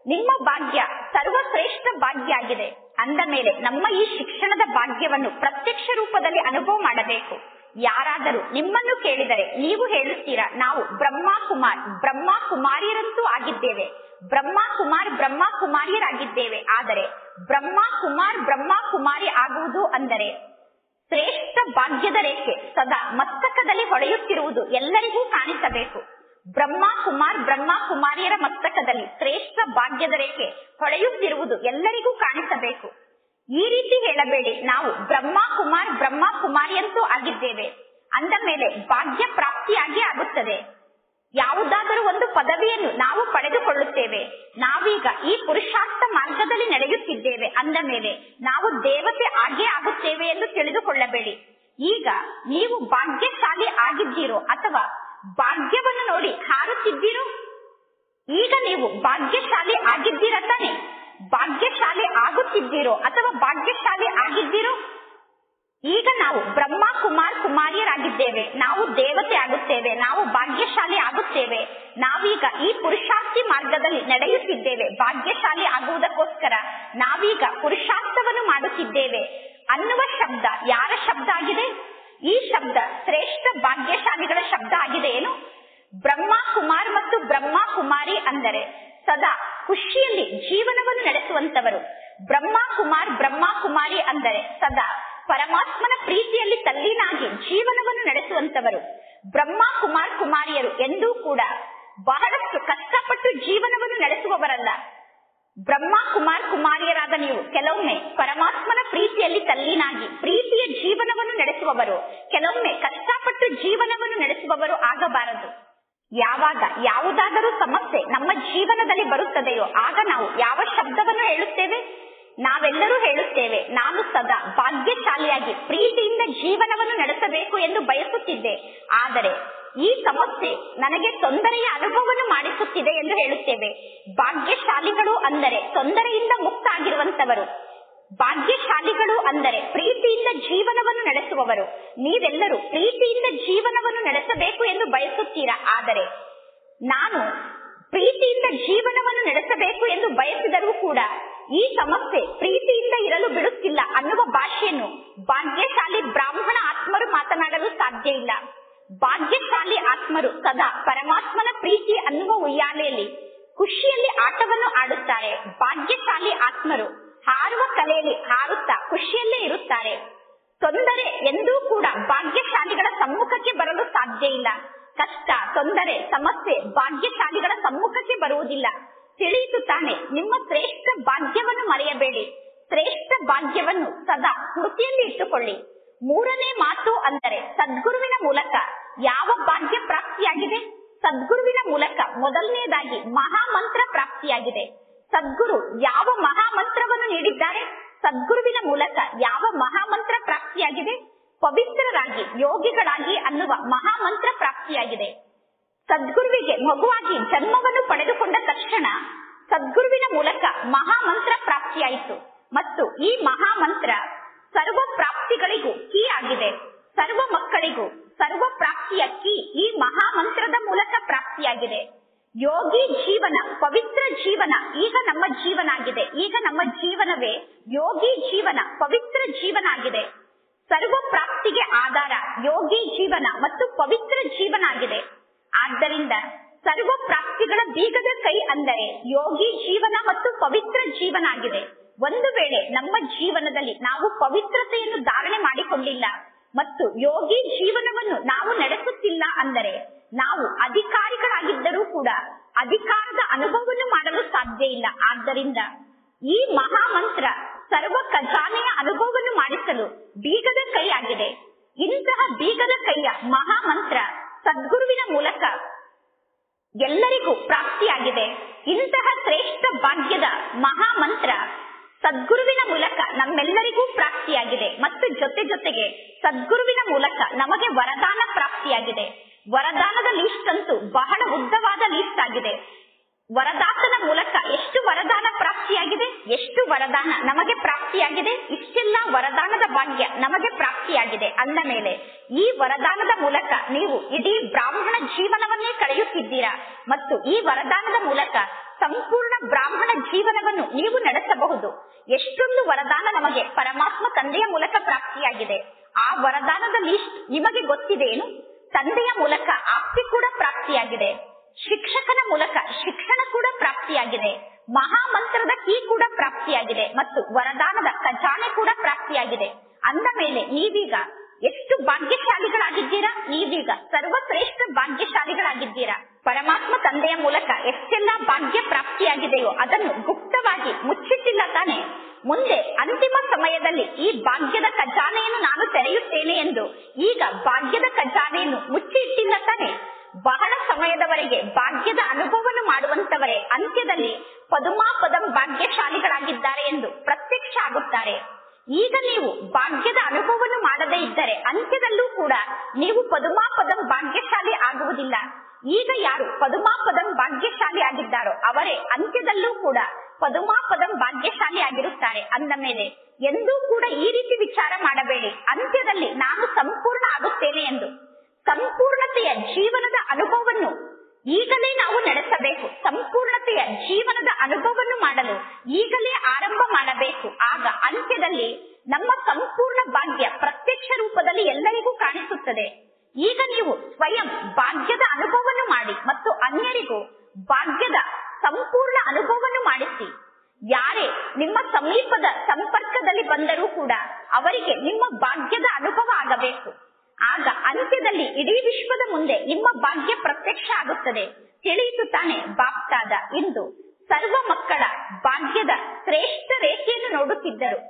ನಿಮ್ಮ ಭಾಗ್ಯ ಸರ್ವಶ್ರೇಷ್ಠ ಭಾಗ್ಯ ಆಗಿದೆ ಅಂದ ಮೇಲೆ ನಮ್ಮ ಈ ಶಿಕ್ಷಣದ ಭಾಗ್ಯವನ್ನು ಪ್ರತ್ಯಕ್ಷ ರೂಪದಲ್ಲಿ ಅನುಭವ ಮಾಡಬೇಕು ಯಾರಾದರೂ ನಿಮ್ಮನ್ನು ಕೇಳಿದರೆ ನೀವು ಹೇಳುತ್ತೀರಾ ನಾವು ಬ್ರಹ್ಮ ಕುಮಾರ್ ಬ್ರಹ್ಮ ಕುಮಾರಿಯರಂತೂ ಆಗಿದ್ದೇವೆ ಬ್ರಹ್ಮ ಕುಮಾರ್ ಬ್ರಹ್ಮ ಕುಮಾರಿಯರಾಗಿದ್ದೇವೆ ಆದರೆ ಬ್ರಹ್ಮ ಕುಮಾರ್ ಬ್ರಹ್ಮ ಕುಮಾರಿ ಆಗುವುದು ಅಂದರೆ ಶ್ರೇಷ್ಠ ಭಾಗ್ಯದ ರೇಖೆ ಸದಾ ಮಸ್ತಕದಲ್ಲಿ ಹೊಳೆಯುತ್ತಿರುವುದು ಎಲ್ಲರಿಗೂ ಕಾಣಿಸಬೇಕು ಬ್ರಹ್ಮ ಕುಮಾರ್ ಬ್ರಹ್ಮ ಕುಮಾರಿಯರ ಮಸ್ತಕದಲ್ಲಿ ಶ್ರೇಷ್ಠ ಭಾಗ್ಯದ ರೇಖೆ ಹೊಳೆಯುತ್ತಿರುವುದು ಎಲ್ಲರಿಗೂ ಕಾಣಿಸಬೇಕು ಈ ರೀತಿ ಹೇಳಬೇಡಿ ನಾವು ಬ್ರಹ್ಮ ಕುಮಾರ್ ಬ್ರಹ್ಮ ಕುಮಾರಿಯಂತೂ ಆಗಿದ್ದೇವೆ ಅಂದ ಮೇಲೆ ಭಾಗ್ಯ ಪ್ರಾಪ್ತಿಯಾಗಿ ಆಗುತ್ತದೆ ಯಾವುದಾದರೂ ಒಂದು ಪದವಿಯನ್ನು ನಾವು ಪಡೆದುಕೊಳ್ಳುತ್ತೇವೆ ನಾವೀಗ ಈ ಪುರುಷಾರ್ಥ ಮಾರ್ಗದಲ್ಲಿ ನಡೆಯುತ್ತಿದ್ದೇವೆ ಅಂದ ಮೇಲೆ ನಾವು ದೇವತೆ ಆಗೇ ಆಗುತ್ತೇವೆ ಎಂದು ತಿಳಿದುಕೊಳ್ಳಬೇಡಿ ಈಗ ನೀವು ಭಾಗ್ಯಶಾಲಿ ಆಗಿದ್ದೀರೋ ಅಥವಾ ಭಾಗ್ಯವನ್ನು ನೋಡಿ ಹಾರುತ್ತಿದ್ದೀರೋ ಈಗ ನೀವು ಭಾಗ್ಯಶಾಲಿ ಆಗಿದ್ದೀರ ತಾನೆ ಭಾಗ್ಯಶಾಲಿ ಆಗುತ್ತಿದ್ದೀರೋ ಅಥವಾ ಭಾಗ್ಯಶಾಲಿ ಆಗಿದ್ದೀರೋ ಈಗ ನಾವು ಬ್ರಹ್ಮ ಕುಮಾರ್ ಕುಮಾರಿಯರಾಗಿದ್ದೇವೆ ನಾವು ದೇವತೆ ಆಗುತ್ತೇವೆ ನಾವು ಭಾಗ್ಯಶಾಲಿ ಆಗುತ್ತೇವೆ ನಾವೀಗ ಈ ಪುರುಷಾರ್ಥಿ ಮಾರ್ಗದಲ್ಲಿ ನಡೆಯುತ್ತಿದ್ದೇವೆ ಭಾಗ್ಯಶಾಲಿ ಆಗುವುದಕ್ಕೋಸ್ಕರ ನಾವೀಗ ಪುರುಷಾರ್ಥವನ್ನು ಮಾಡುತ್ತಿದ್ದೇವೆ ಅನ್ನುವ ಶಬ್ದ ಯಾರ ಶಬ್ದ ಆಗಿದೆ ಈ ಶಬ್ದ ಶ್ರೇಷ್ಠ ಭಾಗ್ಯಶಾಲಿಗಳ ಶಬ್ದ ಆಗಿದೆ ಏನು ಬ್ರಹ್ಮ ಕುಮಾರ್ ಮತ್ತು ಬ್ರಹ್ಮ ಕುಮಾರಿ ಅಂದರೆ ಸದಾ ಖುಷಿಯಲ್ಲಿ ಜೀವನವನ್ನು ನಡೆಸುವಂತವರು ಬ್ರಹ್ಮ ಕುಮಾರ್ ಬ್ರಹ್ಮ ಕುಮಾರಿ ಅಂದರೆ ಸದಾ ಪರಮಾತ್ಮನ ಪ್ರೀತಿಯಲ್ಲಿ ತಲ್ಲೀನಾಗಿ ಜೀವನವನ್ನು ನಡೆಸುವಂತವರು ಬ್ರಹ್ಮ ಕುಮಾರ್ ಕುಮಾರಿಯರು ಎಂದೂ ಕೂಡ ಬಹಳಷ್ಟು ಕಷ್ಟಪಟ್ಟು ಜೀವನವನ್ನು ನಡೆಸುವವರಲ್ಲ ಬ್ರಹ್ಮ ಕುಮಾರ್ ಕುಮಾರಿಯರಾದ ನೀವು ಕೆಲವೊಮ್ಮೆ ಪರಮಾತ್ಮನ ಪ್ರೀತಿಯಲ್ಲಿ ತಲ್ಲೀನಾಗಿ ಪ್ರೀತಿಯ ಜೀವನವನ್ನು ನಡೆಸುವವರು ಕೆಲವೊಮ್ಮೆ ಕಷ್ಟಪಟ್ಟು ಜೀವನವನ್ನು ನಡೆಸುವವರು ಆಗಬಾರದು ಯಾವಾಗ ಯಾವುದಾದರೂ ಸಮಸ್ಯೆ ನಮ್ಮ ಜೀವನದಲ್ಲಿ ಬರುತ್ತದೆಯೋ ಆಗ ನಾವು ಯಾವ ಶಬ್ದವನ್ನು ಹೇಳುತ್ತೇವೆ ನಾವೆಲ್ಲರೂ ಹೇಳುತ್ತೇವೆ ನಾನು ಸದಾ ಭಾಗ್ಯಶಾಲಿಯಾಗಿ ಪ್ರೀತಿಯಿಂದ ಜೀವನವನ್ನು ನಡೆಸಬೇಕು ಎಂದು ಬಯಸುತ್ತಿದ್ದೆ ಆದರೆ ಈ ಸಮಸ್ಯೆ ನನಗೆ ತೊಂದರೆಯ ಅನುಭವವನ್ನು ಮಾಡಿಸುತ್ತಿದೆ ಎಂದು ಹೇಳುತ್ತೇವೆ ಭಾಗ್ಯಶಾಲಿಗಳು ಅಂದರೆ ತೊಂದರೆಯಿಂದ ಮುಕ್ತ ಆಗಿರುವಂತವರು ಭಾಗ್ಯಶಾಲಿಗಳು ಅಂದರೆ ಪ್ರೀತಿಯಿಂದ ಜೀವನವನ್ನು ನಡೆಸುವವರು ನೀವೆಲ್ಲರೂ ಪ್ರೀತಿಯಿಂದ ಜೀವನವನ್ನು ನಡೆಸಬೇಕು ಎಂದು ಬಯಸುತ್ತೀರಾ ಆದರೆ ನಾನು ಪ್ರೀತಿಯಿಂದ ಜೀವನವನ್ನು ನಡೆಸಬೇಕು ಎಂದು ಬಯಸಿದರೂ ಕೂಡ ಈ ಸಮಸ್ಯೆ ಪ್ರೀತಿಯಿಂದ ಇರಲು ಬಿಡುತ್ತಿಲ್ಲ ಅನ್ನುವ ಭಾಷೆಯನ್ನು ಭಾಗ್ಯಶಾಲಿ ಬ್ರಾಹ್ಮಣ ಆತ್ಮರು ಮಾತನಾಡಲು ಸಾಧ್ಯ ಇಲ್ಲ ಭಾಗ್ಯಶಾಲಿ ಆತ್ಮರು ಸದಾ ಪರಮಾತ್ಮನ ಪ್ರೀತಿ ಅನ್ನುವ ಉಯ್ಯಾಲೆಯಲ್ಲಿ ಖುಷಿಯಲ್ಲಿ ಆಟವನ್ನು ಆಡುತ್ತಾರೆ ಭಾಗ್ಯಶಾಲಿ ಆತ್ಮರು ಹಾರುವ ಕಲೆಯಲ್ಲಿ ಹಾರುತ್ತಾ ಖುಷಿಯಲ್ಲೇ ಇರುತ್ತಾರೆ ತೊಂದರೆ ಎಂದೂ ಕೂಡ ಭಾಗ್ಯಶಾಲಿಗಳ ಸಮ್ಮುಖಕ್ಕೆ ಬರಲು ಸಾಧ್ಯ ಇಲ್ಲ ಕಷ್ಟ ತೊಂದರೆ ಸಮಸ್ಯೆ ಭಾಗ್ಯಶಾಲಿಗಳ ಸಮ್ಮುಖಕ್ಕೆ ಬರುವುದಿಲ್ಲ ತಿಳಿಯಿತು ತಾನೆ ನಿಮ್ಮ ಶ್ರೇಷ್ಠ ಭಾಗ್ಯವನ್ನು ಮರೆಯಬೇಡಿ ಶ್ರೇಷ್ಠ ಭಾಗ್ಯವನ್ನು ಸದಾ ಸ್ಮೃತಿಯಲ್ಲಿ ಇಟ್ಟುಕೊಳ್ಳಿ ಮೂರನೇ ಮಾತು ಅಂದರೆ ಸದ್ಗುರುವಿನ ಮೂಲಕ ಯಾವ ಭಾಗ್ಯ ಪ್ರಾಪ್ತಿಯಾಗಿದೆ ಸದ್ಗುರುವಿನ ಮೂಲಕ ಮೊದಲನೇದಾಗಿ ಮಹಾಮಂತ್ರ ಪ್ರಾಪ್ತಿಯಾಗಿದೆ ಸದ್ಗುರು ಯಾವ ಮಹಾಮಂತ್ರವನ್ನು ನೀಡಿದ್ದಾರೆ ಸದ್ಗುರುವಿನ ಮೂಲಕ ಯಾವ ಮಹಾಮಂತ್ರ ಪ್ರಾಪ್ತಿಯಾಗಿದೆ ಪವಿತ್ರರಾಗಿ ಯೋಗಿಗಳಾಗಿ ಅನ್ನುವ ಮಹಾಮಂತ್ರ ಪ್ರಾಪ್ತಿಯಾಗಿದೆ ಸದ್ಗುರುವಿಗೆ ಮಗುವಾಗಿ ಜನ್ಮವನ್ನು ಪಡೆದುಕೊಂಡ ತಕ್ಷಣ ಸದ್ಗುರುವಿನ ಮೂಲಕ ಮಹಾಮಂತ್ರ ಪ್ರಾಪ್ತಿಯಾಯಿತು ಮತ್ತು ಈ ಮಹಾಮಂತ್ರ ಸರ್ವ ಪ್ರಾಪ್ತಿಗಳಿಗೂ ಕೀ ಆಗಿದೆ ಸರ್ವ ಮಕ್ಕಳಿಗೂ ಸರ್ವ ಪ್ರಾಪ್ತಿಯ ಕೀ ಈ ಮಹಾಮಂತ್ರದ ಮೂಲಕ ಪ್ರಾಪ್ತಿಯಾಗಿದೆ ಯೋಗಿ ಜೀವನ ಪವಿತ್ರ ಜೀವನ ಈಗ ನಮ್ಮ ಜೀವನ ಆಗಿದೆ ಈಗ ನಮ್ಮ ಜೀವನವೇ ಯೋಗಿ ಜೀವನ ಪವಿತ್ರ ಜೀವನ ಆಗಿದೆ ಸರ್ವ ಪ್ರಾಪ್ತಿಗೆ ಆಧಾರ ಯೋಗಿ ಜೀವನ ಮತ್ತು ಪವಿತ್ರ ಜೀವನ ಆಗಿದೆ ಆದ್ದರಿಂದ ಸರ್ವ ಪ್ರಾಪ್ತಿಗಳ ಬೀಗದ ಕೈ ಅಂದರೆ ಯೋಗಿ ಜೀವನ ಮತ್ತು ಪವಿತ್ರ ಜೀವನ ಆಗಿದೆ ಒಂದು ವೇಳೆ ನಮ್ಮ ಜೀವನದಲ್ಲಿ ನಾವು ಪವಿತ್ರತೆಯನ್ನು ಧಾರಣೆ ಮಾಡಿಕೊಂಡಿಲ್ಲ ಮತ್ತು ಯೋಗಿ ಜೀವನವನ್ನು ನಾವು ನಡೆಸುತ್ತಿಲ್ಲ ಅಂದರೆ ನಾವು ಅಧಿಕಾರಿಗಳಾಗಿದ್ದರೂ ಕೂಡ ಅಧಿಕಾರದ ಅನುಭವವನ್ನು ಮಾಡಲು ಸಾಧ್ಯ ಇಲ್ಲ ಆದ್ದರಿಂದ ಈ ಮಹಾಮಂತ್ರ ಸರ್ವ ಖಜಾನೆಯ ಅನುಭವವನ್ನು ಮಾಡಿಸಲು ಬೀಗದ ಕೈ ಆಗಿದೆ ಇಂತಹ ಬೀಗದ ಕೈಯ ಮಹಾಮಂತ್ರ ಸದ್ಗುರುವಿನ ಮೂಲಕ ಎಲ್ಲರಿಗೂ ಪ್ರಾಪ್ತಿಯಾಗಿದೆ ಇಂತಹ ಶ್ರೇಷ್ಠ ಭಾಗ್ಯದ ಮಹಾಮಂತ್ರ ಸದ್ಗುರುವಿನ ಮೂಲಕ ನಮ್ಮೆಲ್ಲರಿಗೂ ಪ್ರಾಪ್ತಿಯಾಗಿದೆ ಮತ್ತು ಜೊತೆ ಜೊತೆಗೆ ಸದ್ಗುರುವಿನ ಮೂಲಕ ನಮಗೆ ವರದಾನ ಪ್ರಾಪ್ತಿಯಾಗಿದೆ ವರದಾನದ ಲಿಸ್ಟ್ ಅಂತೂ ಬಹಳ ಉದ್ದವಾದ ಲಿಸ್ಟ್ ಆಗಿದೆ ವರದಾತನ ಮೂಲಕ ಎಷ್ಟು ವರದಾನ ಪ್ರಾಪ್ತಿಯಾಗಿದೆ ಎಷ್ಟು ವರದಾನ ನಮಗೆ ಪ್ರಾಪ್ತಿಯಾಗಿದೆ ಇಷ್ಟೆಲ್ಲ ವರದಾನದ ಭಾಗ್ಯ ನಮಗೆ ಪ್ರಾಪ್ತಿಯಾಗಿದೆ ಅಂದ ಮೇಲೆ ಈ ವರದಾನದ ಮೂಲಕ ನೀವು ಇಡೀ ಬ್ರಾಹ್ಮಣ ಜೀವನವನ್ನೇ ಕಳೆಯುತ್ತಿದ್ದೀರಾ ಮತ್ತು ಈ ವರದಾನದ ಮೂಲಕ ಸಂಪೂರ್ಣ ಬ್ರಾಹ್ಮಣ ಜೀವನವನ್ನು ನೀವು ನಡೆಸಬಹುದು ಎಷ್ಟೊಂದು ವರದಾನ ನಮಗೆ ಪರಮಾತ್ಮ ತಂದೆಯ ಮೂಲಕ ಪ್ರಾಪ್ತಿಯಾಗಿದೆ ಆ ವರದಾನದ ಲಿಸ್ಟ್ ನಿಮಗೆ ಗೊತ್ತಿದೆಯೇನು ತಂದೆಯ ಮೂಲಕ ಆಸ್ತಿ ಕೂಡ ಪ್ರಾಪ್ತಿಯಾಗಿದೆ ಶಿಕ್ಷಕನ ಮೂಲಕ ಶಿಕ್ಷಣ ಕೂಡ ಪ್ರಾಪ್ತಿಯಾಗಿದೆ ಮಹಾಮಂತ್ರದ ಕೀ ಕೂಡ ಪ್ರಾಪ್ತಿಯಾಗಿದೆ ಮತ್ತು ವರದಾನದ ಖಜಾನೆ ಕೂಡ ಪ್ರಾಪ್ತಿಯಾಗಿದೆ ಅಂದ ಮೇಲೆ ನೀವೀಗ ಎಷ್ಟು ಭಾಗ್ಯಶಾಲಿಗಳಾಗಿದ್ದೀರಾ ನೀವೀಗ ಸರ್ವಶ್ರೇಷ್ಠ ಭಾಗ್ಯಶಾಲಿಗಳಾಗಿದ್ದೀರಾ ಪರಮಾತ್ಮ ತಂದೆಯ ಮೂಲಕ ಎಷ್ಟೆಲ್ಲ ಭಾಗ್ಯ ಪ್ರಾಪ್ತಿಯಾಗಿದೆಯೋ ಅದನ್ನು ಗುಪ್ತವಾಗಿ ಮುಚ್ಚಿಟ್ಟಿಲ್ಲ ತಾನೆ ಮುಂದೆ ಅಂತಿಮ ಸಮಯದಲ್ಲಿ ಈ ಭಾಗ್ಯದ ಖಜಾನೆಯನ್ನು ನಾನು ತೆರೆಯುತ್ತೇನೆ ಎಂದು ಈಗ ಭಾಗ್ಯದ ಖಜಾನೆಯನ್ನು ಮುಚ್ಚಿ ಇಟ್ಟಿಲ್ಲ ತಾನೆ ಬಹಳ ಸಮಯದವರೆಗೆ ಭಾಗ್ಯದ ಅನುಭವವನ್ನು ಮಾಡುವಂತವರೇ ಅಂತ್ಯದಲ್ಲಿ ಪದುಮಾಪದಂ ಭಾಗ್ಯಶಾಲಿಗಳಾಗಿದ್ದಾರೆ ಎಂದು ಪ್ರತ್ಯಕ್ಷ ಆಗುತ್ತಾರೆ ಈಗ ನೀವು ಭಾಗ್ಯದ ಅನುಭವವನ್ನು ಮಾಡದೇ ಇದ್ದರೆ ಅಂತ್ಯದಲ್ಲೂ ಕೂಡ ನೀವು ಪದುಮಾಪದಂ ಭಾಗ್ಯಶಾಲಿ ಆಗುವುದಿಲ್ಲ ಈಗ ಯಾರು ಪದುಮಾಪದಂ ಭಾಗ್ಯಶಾಲಿ ಆಗಿದ್ದಾರೋ ಅವರೇ ಅಂತ್ಯದಲ್ಲೂ ಕೂಡ ಪದುಮಾಪದಂ ಭಾಗ್ಯಶಾಲಿ ಆಗಿರುತ್ತಾರೆ ಅಂದ ಮೇಲೆ ಎಂದೂ ಕೂಡ ಈ ರೀತಿ ವಿಚಾರ ಮಾಡಬೇಡಿ ಅಂತ್ಯದಲ್ಲಿ ನಾನು ಸಂಪೂರ್ಣ ಆಗುತ್ತೇನೆ ಎಂದು ಸಂಪೂರ್ಣತೆಯ ಜೀವನದ ಅನುಭವವನ್ನು ಈಗಲೇ ನಾವು ನಡೆಸಬೇಕು ಸಂಪೂರ್ಣತೆಯ ಜೀವನದ ಅನುಭವವನ್ನು ಮಾಡಲು ಈಗಲೇ ಆರಂಭ ಮಾಡಬೇಕು ಆಗ ಅಂತ್ಯದಲ್ಲಿ ನಮ್ಮ ಸಂಪೂರ್ಣ ಭಾಗ್ಯ ಪ್ರತ್ಯಕ್ಷ ರೂಪದಲ್ಲಿ ಎಲ್ಲರಿಗೂ ಕಾಣಿಸುತ್ತದೆ ಈಗ ನೀವು ಸ್ವಯಂ ಭಾಗ್ಯದ ಅನುಭವವನ್ನು ಮಾಡಿ ಮತ್ತು ಅನ್ಯರಿಗೂ ಭಾಗ್ಯದ ಸಂಪೂರ್ಣ ಅನುಭವವನ್ನು ಮಾಡಿಸಿ ಯಾರೇ ನಿಮ್ಮ ಸಮೀಪದ ಸಂಪರ್ಕದಲ್ಲಿ ಬಂದರೂ ಕೂಡ ಅವರಿಗೆ ನಿಮ್ಮ ಭಾಗ್ಯದ ಅನುಭವ ಆಗಬೇಕು ಆಗ ಅಂತ್ಯದಲ್ಲಿ ಇಡೀ ವಿಶ್ವದ ಮುಂದೆ ನಿಮ್ಮ ಭಾಗ್ಯ ಪ್ರತ್ಯಕ್ಷ ಆಗುತ್ತದೆ ತಿಳಿಯಿತು ತಾನೆ ಬಾಪ್ತಾದ ಇಂದು ಸರ್ವ ಮಕ್ಕಳ ಭಾಗ್ಯದ ಶ್ರೇಷ್ಠ ರೇಖೆಯನ್ನು ನೋಡುತ್ತಿದ್ದರು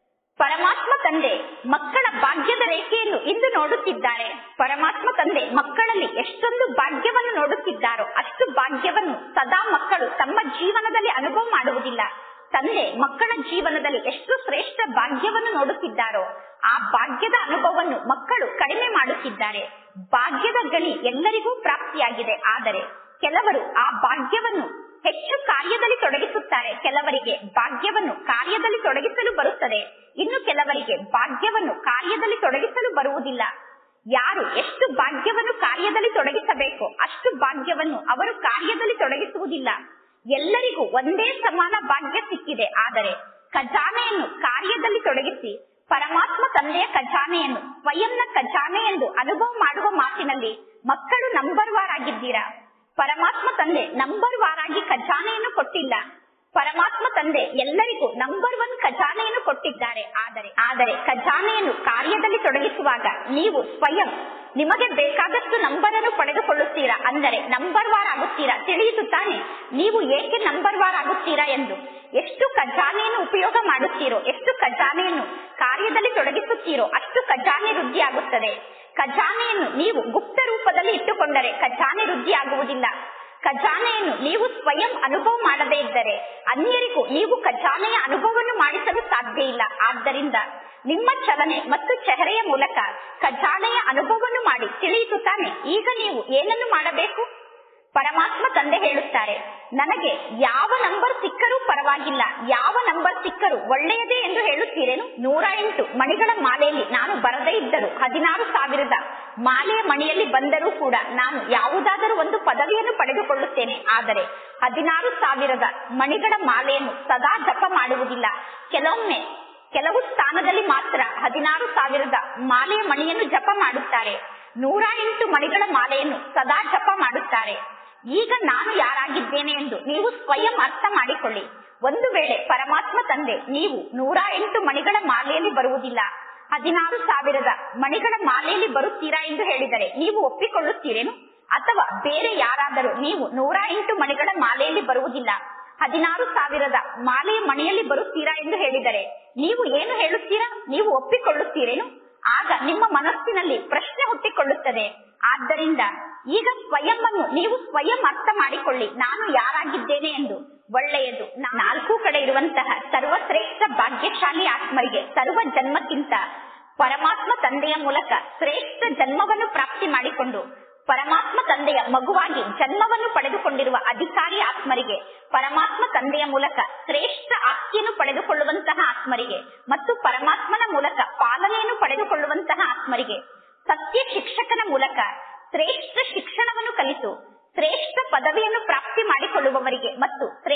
ಪರಮಾತ್ಮ ತಂದೆ ಮಕ್ಕಳ ಭಾಗ್ಯದ ರೇಖೆಯನ್ನು ಇಂದು ನೋಡುತ್ತಿದ್ದಾರೆ ಪರಮಾತ್ಮ ತಂದೆ ಮಕ್ಕಳಲ್ಲಿ ಎಷ್ಟೊಂದು ಭಾಗ್ಯವನ್ನು ನೋಡುತ್ತಿದ್ದಾರೋ ಅಷ್ಟು ಭಾಗ್ಯವನ್ನು ಸದಾ ಮಕ್ಕಳು ತಮ್ಮ ಜೀವನದಲ್ಲಿ ಅನುಭವ ಮಾಡುವುದಿಲ್ಲ ತಂದೆ ಮಕ್ಕಳ ಜೀವನದಲ್ಲಿ ಎಷ್ಟು ಶ್ರೇಷ್ಠ ಭಾಗ್ಯವನ್ನು ನೋಡುತ್ತಿದ್ದಾರೋ ಆ ಭಾಗ್ಯದ ಅನುಭವವನ್ನು ಮಕ್ಕಳು ಕಡಿಮೆ ಮಾಡುತ್ತಿದ್ದಾರೆ ಭಾಗ್ಯದ ಗಣಿ ಎಲ್ಲರಿಗೂ ಪ್ರಾಪ್ತಿಯಾಗಿದೆ ಆದರೆ ಕೆಲವರು ಆ ಭಾಗ್ಯವನ್ನು ಹೆಚ್ಚು ಕಾರ್ಯದಲ್ಲಿ ತೊಡಗಿಸುತ್ತಾರೆ ಕೆಲವರಿಗೆ ಭಾಗ್ಯವನ್ನು ಕಾರ್ಯದಲ್ಲಿ ತೊಡಗಿಸಲು ಬರುತ್ತದೆ ಇನ್ನು ಕೆಲವರಿಗೆ ಭಾಗ್ಯವನ್ನು ಕಾರ್ಯದಲ್ಲಿ ತೊಡಗಿಸಲು ಬರುವುದಿಲ್ಲ ಯಾರು ಎಷ್ಟು ಭಾಗ್ಯವನ್ನು ಕಾರ್ಯದಲ್ಲಿ ತೊಡಗಿಸಬೇಕೋ ಅಷ್ಟು ಭಾಗ್ಯವನ್ನು ಅವರು ಕಾರ್ಯದಲ್ಲಿ ತೊಡಗಿಸುವುದಿಲ್ಲ ಎಲ್ಲರಿಗೂ ಒಂದೇ ಸಮಾನ ಭಾಗ್ಯ ಸಿಕ್ಕಿದೆ ಆದರೆ ಖಜಾನೆಯನ್ನು ಕಾರ್ಯದಲ್ಲಿ ತೊಡಗಿಸಿ ಪರಮಾತ್ಮ ತಂದೆಯ ಖಜಾನೆಯನ್ನು ಸ್ವಯಂನ ಖಜಾನೆ ಎಂದು ಅನುಭವ ಮಾಡುವ ಮಾತಿನಲ್ಲಿ ಮಕ್ಕಳು ನಂಬರ್ ವಾರ್ ಆಗಿದ್ದೀರಾ ಪರಮಾತ್ಮ ತಂದೆ ನಂಬರ್ ವಾರ್ ಆಗಿ ಖಜಾನೆಯನ್ನು ಕೊಟ್ಟಿಲ್ಲ ಪರಮಾತ್ಮ ತಂದೆ ಎಲ್ಲರಿಗೂ ನಂಬರ್ ಒನ್ ಖಜಾನೆಯನ್ನು ಕೊಟ್ಟಿದ್ದಾರೆ ಆದರೆ ಆದರೆ ಖಜಾನೆಯನ್ನು ಕಾರ್ಯದಲ್ಲಿ ತೊಡಗಿಸುವಾಗ ನೀವು ಸ್ವಯಂ ನಿಮಗೆ ಬೇಕಾದಷ್ಟು ನಂಬರ್ ಅನ್ನು ಪಡೆದುಕೊಳ್ಳುತ್ತೀರಾ ಅಂದರೆ ನಂಬರ್ ವಾರ್ ಆಗುತ್ತೀರಾ ತಿಳಿಯಿತು ತಾನೆ ನೀವು ಏಕೆ ನಂಬರ್ ವಾರ್ ಆಗುತ್ತೀರಾ ಎಂದು ಎಷ್ಟು ಖಜಾನೆಯನ್ನು ಉಪಯೋಗ ಮಾಡುತ್ತೀರೋ ಎಷ್ಟು ಖಜಾನೆಯನ್ನು ಕಾರ್ಯದಲ್ಲಿ ತೊಡಗಿಸುತ್ತೀರೋ ಅಷ್ಟು ಖಜಾನೆ ವೃದ್ಧಿ ಆಗುತ್ತದೆ ಖಜಾನೆಯನ್ನು ನೀವು ಗುಪ್ತ ರೂಪದಲ್ಲಿ ಇಟ್ಟುಕೊಂಡರೆ ಖಜಾನೆ ವೃದ್ಧಿ ಆಗುವುದಿಲ್ಲ ಖಜಾನೆಯನ್ನು ನೀವು ಸ್ವಯಂ ಅನುಭವ ಮಾಡದೇ ಇದ್ದರೆ ಅನ್ಯರಿಗೂ ನೀವು ಖಜಾನೆಯ ಅನುಭವವನ್ನು ಮಾಡಿಸಲು ಸಾಧ್ಯ ಇಲ್ಲ ಆದ್ದರಿಂದ ನಿಮ್ಮ ಚಲನೆ ಮತ್ತು ಚೆಹರೆಯ ಮೂಲಕ ಖಜಾನೆಯ ಅನುಭವವನ್ನು ಮಾಡಿ ತಿಳಿಯಿತು ತಾನೆ ಈಗ ನೀವು ಏನನ್ನು ಮಾಡಬೇಕು ಪರಮಾತ್ಮ ತಂದೆ ಹೇಳುತ್ತಾರೆ ನನಗೆ ಯಾವ ನಂಬರ್ ಸಿಕ್ಕರೂ ಪರವಾಗಿಲ್ಲ ಯಾವ ನಂಬರ್ ಸಿಕ್ಕರೂ ಒಳ್ಳೆಯದೇ ಎಂದು ಹೇಳುತ್ತೀರೇನು ನೂರ ಎಂಟು ಮಣಿಗಳ ಮಾಲೆಯಲ್ಲಿ ನಾನು ಬರದೇ ಇದ್ದರು ಹದಿನಾರು ಸಾವಿರದ ಮಾಲೆಯ ಮಣಿಯಲ್ಲಿ ಬಂದರೂ ಕೂಡ ನಾನು ಯಾವುದಾದರೂ ಒಂದು ಪದವಿಯನ್ನು ಪಡೆದುಕೊಳ್ಳುತ್ತೇನೆ ಆದರೆ ಹದಿನಾರು ಸಾವಿರದ ಮಣಿಗಳ ಮಾಲೆಯನ್ನು ಸದಾ ಜಪ ಮಾಡುವುದಿಲ್ಲ ಕೆಲವೊಮ್ಮೆ ಕೆಲವು ಸ್ಥಾನದಲ್ಲಿ ಮಾತ್ರ ಹದಿನಾರು ಸಾವಿರದ ಮಾಲೆಯ ಮಣಿಯನ್ನು ಜಪ ಮಾಡುತ್ತಾರೆ ನೂರ ಎಂಟು ಮಣಿಗಳ ಮಾಲೆಯನ್ನು ಸದಾ ಜಪ ಮಾಡುತ್ತಾರೆ ಈಗ ನಾನು ಯಾರಾಗಿದ್ದೇನೆ ಎಂದು ನೀವು ಸ್ವಯಂ ಅರ್ಥ ಮಾಡಿಕೊಳ್ಳಿ ಒಂದು ವೇಳೆ ಪರಮಾತ್ಮ ತಂದೆ ನೀವು ನೂರ ಎಂಟು ಮಣಿಗಳ ಮಾಲೆಯಲ್ಲಿ ಬರುವುದಿಲ್ಲ ಹದಿನಾರು ಸಾವಿರದ ಮಣಿಗಳ ಮಾಲೆಯಲ್ಲಿ ಬರುತ್ತೀರಾ ಎಂದು ಹೇಳಿದರೆ ನೀವು ಒಪ್ಪಿಕೊಳ್ಳುತ್ತೀರೇನು ಅಥವಾ ಬೇರೆ ಯಾರಾದರೂ ನೀವು ನೂರ ಎಂಟು ಮಣಿಗಳ ಮಾಲೆಯಲ್ಲಿ ಬರುವುದಿಲ್ಲ ಹದಿನಾರು ಸಾವಿರದ ಮಾಲೆಯ ಮಣಿಯಲ್ಲಿ ಬರುತ್ತೀರಾ ಎಂದು ಹೇಳಿದರೆ ನೀವು ಏನು ಹೇಳುತ್ತೀರಾ ನೀವು ಒಪ್ಪಿಕೊಳ್ಳುತ್ತೀರೇನು ಆಗ ನಿಮ್ಮ ಮನಸ್ಸಿನಲ್ಲಿ ಪ್ರಶ್ನೆ ಹುಟ್ಟಿಕೊಳ್ಳುತ್ತದೆ ಆದ್ದರಿಂದ ಈಗ ಸ್ವಯಂ ಅನ್ನು ನೀವು ಸ್ವಯಂ ಅರ್ಥ ಮಾಡಿಕೊಳ್ಳಿ ನಾನು ಯಾರಾಗಿದ್ದೇನೆ ಎಂದು ಒಳ್ಳೆಯದು ನಾಲ್ಕು ಕಡೆ ಇರುವಂತಹ ಸರ್ವಶ್ರೇಷ್ಠ ಭಾಗ್ಯಶಾಲಿ ಆತ್ಮರಿಗೆ ಸರ್ವ ಜನ್ಮಕ್ಕಿಂತ ಪರಮಾತ್ಮ ತಂದೆಯ ಮೂಲಕ ಶ್ರೇಷ್ಠ ಜನ್ಮವನ್ನು ಪ್ರಾಪ್ತಿ ಮಾಡಿಕೊಂಡು ಪರಮಾತ್ಮ ತಂದೆಯ ಮಗುವಾಗಿ ಜನ್ಮವನ್ನು ಪಡೆದುಕೊಂಡಿರುವ ಅಧಿಕಾರಿ ಆತ್ಮರಿಗೆ ಪರಮಾತ್ಮ ತಂದೆಯ ಮೂಲಕ ಶ್ರೇಷ್ಠ ಆಸ್ತಿಯನ್ನು ಪಡೆದುಕೊಳ್ಳುವಂತಹ ಆತ್ಮರಿಗೆ ಮತ್ತು ಪರಮಾತ್ಮನ ಮೂಲಕ ಪಾಲನೆಯನ್ನು ಪಡೆದುಕೊಳ್ಳುವಂತಹ ಆತ್ಮರಿಗೆ ಸತ್ಯ ಶಿಕ್ಷಕನ ಮೂಲಕ ಶ್ರೇಷ್ಠ ಶಿಕ್ಷಣವನ್ನು ಕಲಿತು ಶ್ರೇಷ್ಠ ಪದವಿಯನ್ನು ಪ್ರಾಪ್ತಿ ಮಾಡಿಕೊಳ್ಳುವವರಿಗೆ ಮತ್ತು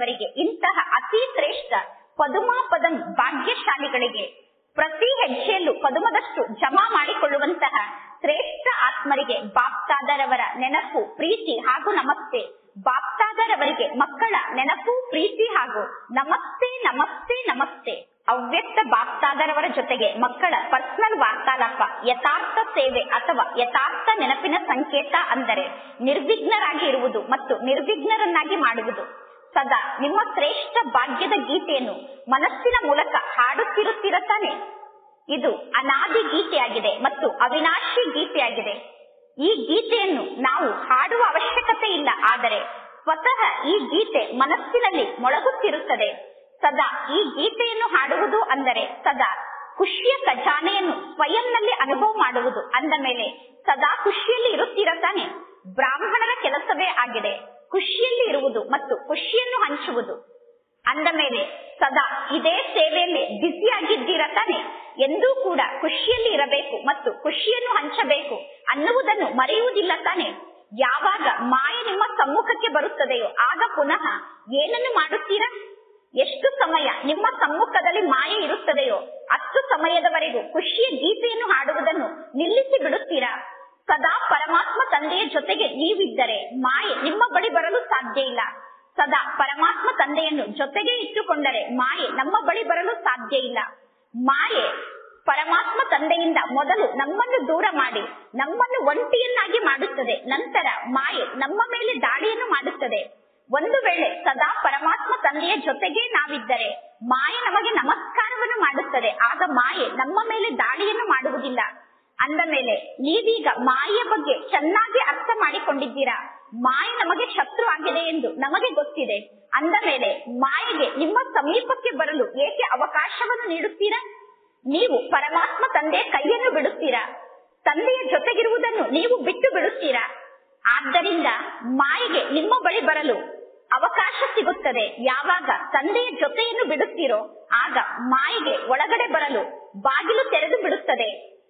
ಪಡೆದವರಿಗೆ ಇಂತಹ ಅತಿ ಶ್ರೇಷ್ಠ ಪದುಮಾ ಪದಂ ಭಾಗ್ಯಶಾಲಿಗಳಿಗೆ ಪ್ರತಿ ಹೆಜ್ಜೆಯಲ್ಲೂ ಪದುಮದಷ್ಟು ಜಮಾ ಮಾಡಿಕೊಳ್ಳುವಂತಹ ಶ್ರೇಷ್ಠ ಆತ್ಮರಿಗೆ ಬಾಪ್ತಾದರವರ ನೆನಪು ಪ್ರೀತಿ ಹಾಗೂ ನಮಸ್ತೆ ಬಾಪ್ತಾದರವರಿಗೆ ಮಕ್ಕಳ ನೆನಪು ಪ್ರೀತಿ ಹಾಗೂ ನಮಸ್ತೆ ನಮಸ್ತೆ ನಮಸ್ತೆ ಅವ್ಯಕ್ತ ಬಾಪ್ತಾದರವರ ಜೊತೆಗೆ ಮಕ್ಕಳ ಪರ್ಸನಲ್ ವಾರ್ತಾಲಾಪ ಯಥಾರ್ಥ ಸೇವೆ ಅಥವಾ ಯಥಾರ್ಥ ನೆನಪಿನ ಸಂಕೇತ ಅಂದರೆ ನಿರ್ವಿಘ್ನರಾಗಿ ಇರುವುದು ಮತ್ತು ನಿರ್ವಿಘ್ನರನ್ನಾಗಿ ಮಾಡುವುದು ಸದಾ ನಿಮ್ಮ ಶ್ರೇಷ್ಠ ಭಾಗ್ಯದ ಗೀತೆಯನ್ನು ಮನಸ್ಸಿನ ಮೂಲಕ ಹಾಡುತ್ತಿರುತ್ತಿರುತ್ತಾನೆ ಇದು ಅನಾದಿ ಗೀತೆಯಾಗಿದೆ ಮತ್ತು ಅವಿನಾಶಿ ಗೀತೆಯಾಗಿದೆ ಈ ಗೀತೆಯನ್ನು ನಾವು ಹಾಡುವ ಅವಶ್ಯಕತೆ ಇಲ್ಲ ಆದರೆ ಸ್ವತಃ ಈ ಗೀತೆ ಮನಸ್ಸಿನಲ್ಲಿ ಮೊಳಗುತ್ತಿರುತ್ತದೆ ಸದಾ ಈ ಗೀತೆಯನ್ನು ಹಾಡುವುದು ಅಂದರೆ ಸದಾ ಖುಷಿಯ ಖಜಾನೆಯನ್ನು ಸ್ವಯಂನಲ್ಲಿ ಅನುಭವ ಮಾಡುವುದು ಅಂದ ಮೇಲೆ ಸದಾ ಖುಷಿಯಲ್ಲಿ ಇರುತ್ತಿರತಾನೆ ಬ್ರಾಹ್ಮಣರ ಕೆಲಸವೇ ಆಗಿದೆ ಖುಷಿಯಲ್ಲಿ ಇರುವುದು ಮತ್ತು ಖುಷಿಯನ್ನು ಹಂಚುವುದು ಅಂದ ಮೇಲೆ ಸದಾ ಇದೇ ಸೇವೆಯಲ್ಲಿ ಬ್ಯುಸಿಯಾಗಿದ್ದೀರ ತಾನೆ ಎಂದೂ ಕೂಡ ಖುಷಿಯಲ್ಲಿ ಇರಬೇಕು ಮತ್ತು ಖುಷಿಯನ್ನು ಹಂಚಬೇಕು ಅನ್ನುವುದನ್ನು ಮರೆಯುವುದಿಲ್ಲ ತಾನೆ ಯಾವಾಗ ಮಾಯ ನಿಮ್ಮ ಸಮ್ಮುಖಕ್ಕೆ ಬರುತ್ತದೆಯೋ ಆಗ ಪುನಃ ಏನನ್ನು ಮಾಡುತ್ತೀರಾ ಎಷ್ಟು ಸಮಯ ನಿಮ್ಮ ಸಮ್ಮುಖದಲ್ಲಿ ಮಾಯೆ ಇರುತ್ತದೆಯೋ ಅಷ್ಟು ಸಮಯದವರೆಗೂ ಖುಷಿಯ ಗೀತೆಯನ್ನು ಹಾಡುವುದನ್ನು ನಿಲ್ಲಿಸಿ ಬಿಡುತ್ತೀರಾ ಸದಾ ಪರಮಾತ್ಮ ತಂದೆಯ ಜೊತೆಗೆ ನೀವಿದ್ದರೆ ಮಾಯೆ ನಿಮ್ಮ ಬಳಿ ಬರಲು ಸಾಧ್ಯ ಇಲ್ಲ ಸದಾ ಪರಮಾತ್ಮ ತಂದೆಯನ್ನು ಜೊತೆಗೆ ಇಟ್ಟುಕೊಂಡರೆ ಮಾಯೆ ನಮ್ಮ ಬಳಿ ಬರಲು ಸಾಧ್ಯ ಇಲ್ಲ ಮಾಯೆ ಪರಮಾತ್ಮ ತಂದೆಯಿಂದ ಮೊದಲು ನಮ್ಮನ್ನು ದೂರ ಮಾಡಿ ನಮ್ಮನ್ನು ಒಂಟಿಯನ್ನಾಗಿ ಮಾಡುತ್ತದೆ ನಂತರ ಮಾಯೆ ನಮ್ಮ ಮೇಲೆ ದಾಳಿಯನ್ನು ಮಾಡುತ್ತದೆ ಒಂದು ವೇಳೆ ಸದಾ ಪರಮಾತ್ಮ ತಂದೆಯ ಜೊತೆಗೆ ನಾವಿದ್ದರೆ ಮಾಯೆ ನಮಗೆ ನಮಸ್ಕಾರವನ್ನು ಮಾಡುತ್ತದೆ ಆಗ ಮಾಯೆ ನಮ್ಮ ಮೇಲೆ ದಾಳಿಯನ್ನು ಮಾಡುವುದಿಲ್ಲ ಅಂದ ಮೇಲೆ ನೀವೀಗ ಮಾಯೆಯ ಬಗ್ಗೆ ಚೆನ್ನಾಗಿ ಅರ್ಥ ಮಾಡಿಕೊಂಡಿದ್ದೀರಾ ಮಾಯೆ ನಮಗೆ ಶತ್ರು ಆಗಿದೆ ಎಂದು ನಮಗೆ ಗೊತ್ತಿದೆ ಅಂದ ಮೇಲೆ ಮಾಯೆಗೆ ನಿಮ್ಮ ಸಮೀಪಕ್ಕೆ ಬರಲು ಏಕೆ ಅವಕಾಶವನ್ನು ನೀಡುತ್ತೀರಾ ನೀವು ಪರಮಾತ್ಮ ತಂದೆ ಕೈಯನ್ನು ಬಿಡುತ್ತೀರಾ ತಂದೆಯ ಜೊತೆಗಿರುವುದನ್ನು ನೀವು ಬಿಟ್ಟು ಬಿಡುತ್ತೀರಾ ಆದ್ದರಿಂದ ಮಾಯೆಗೆ ನಿಮ್ಮ ಬಳಿ ಬರಲು ಅವಕಾಶ ಸಿಗುತ್ತದೆ ಯಾವಾಗ ತಂದೆಯ ಜೊತೆಯನ್ನು ಬಿಡುತ್ತೀರೋ ಆಗ ಮಾಯೆಗೆ ಒಳಗಡೆ ಬರಲು ಬಾಗಿಲು ತೆರೆದು ಬಿಡುತ್ತದೆ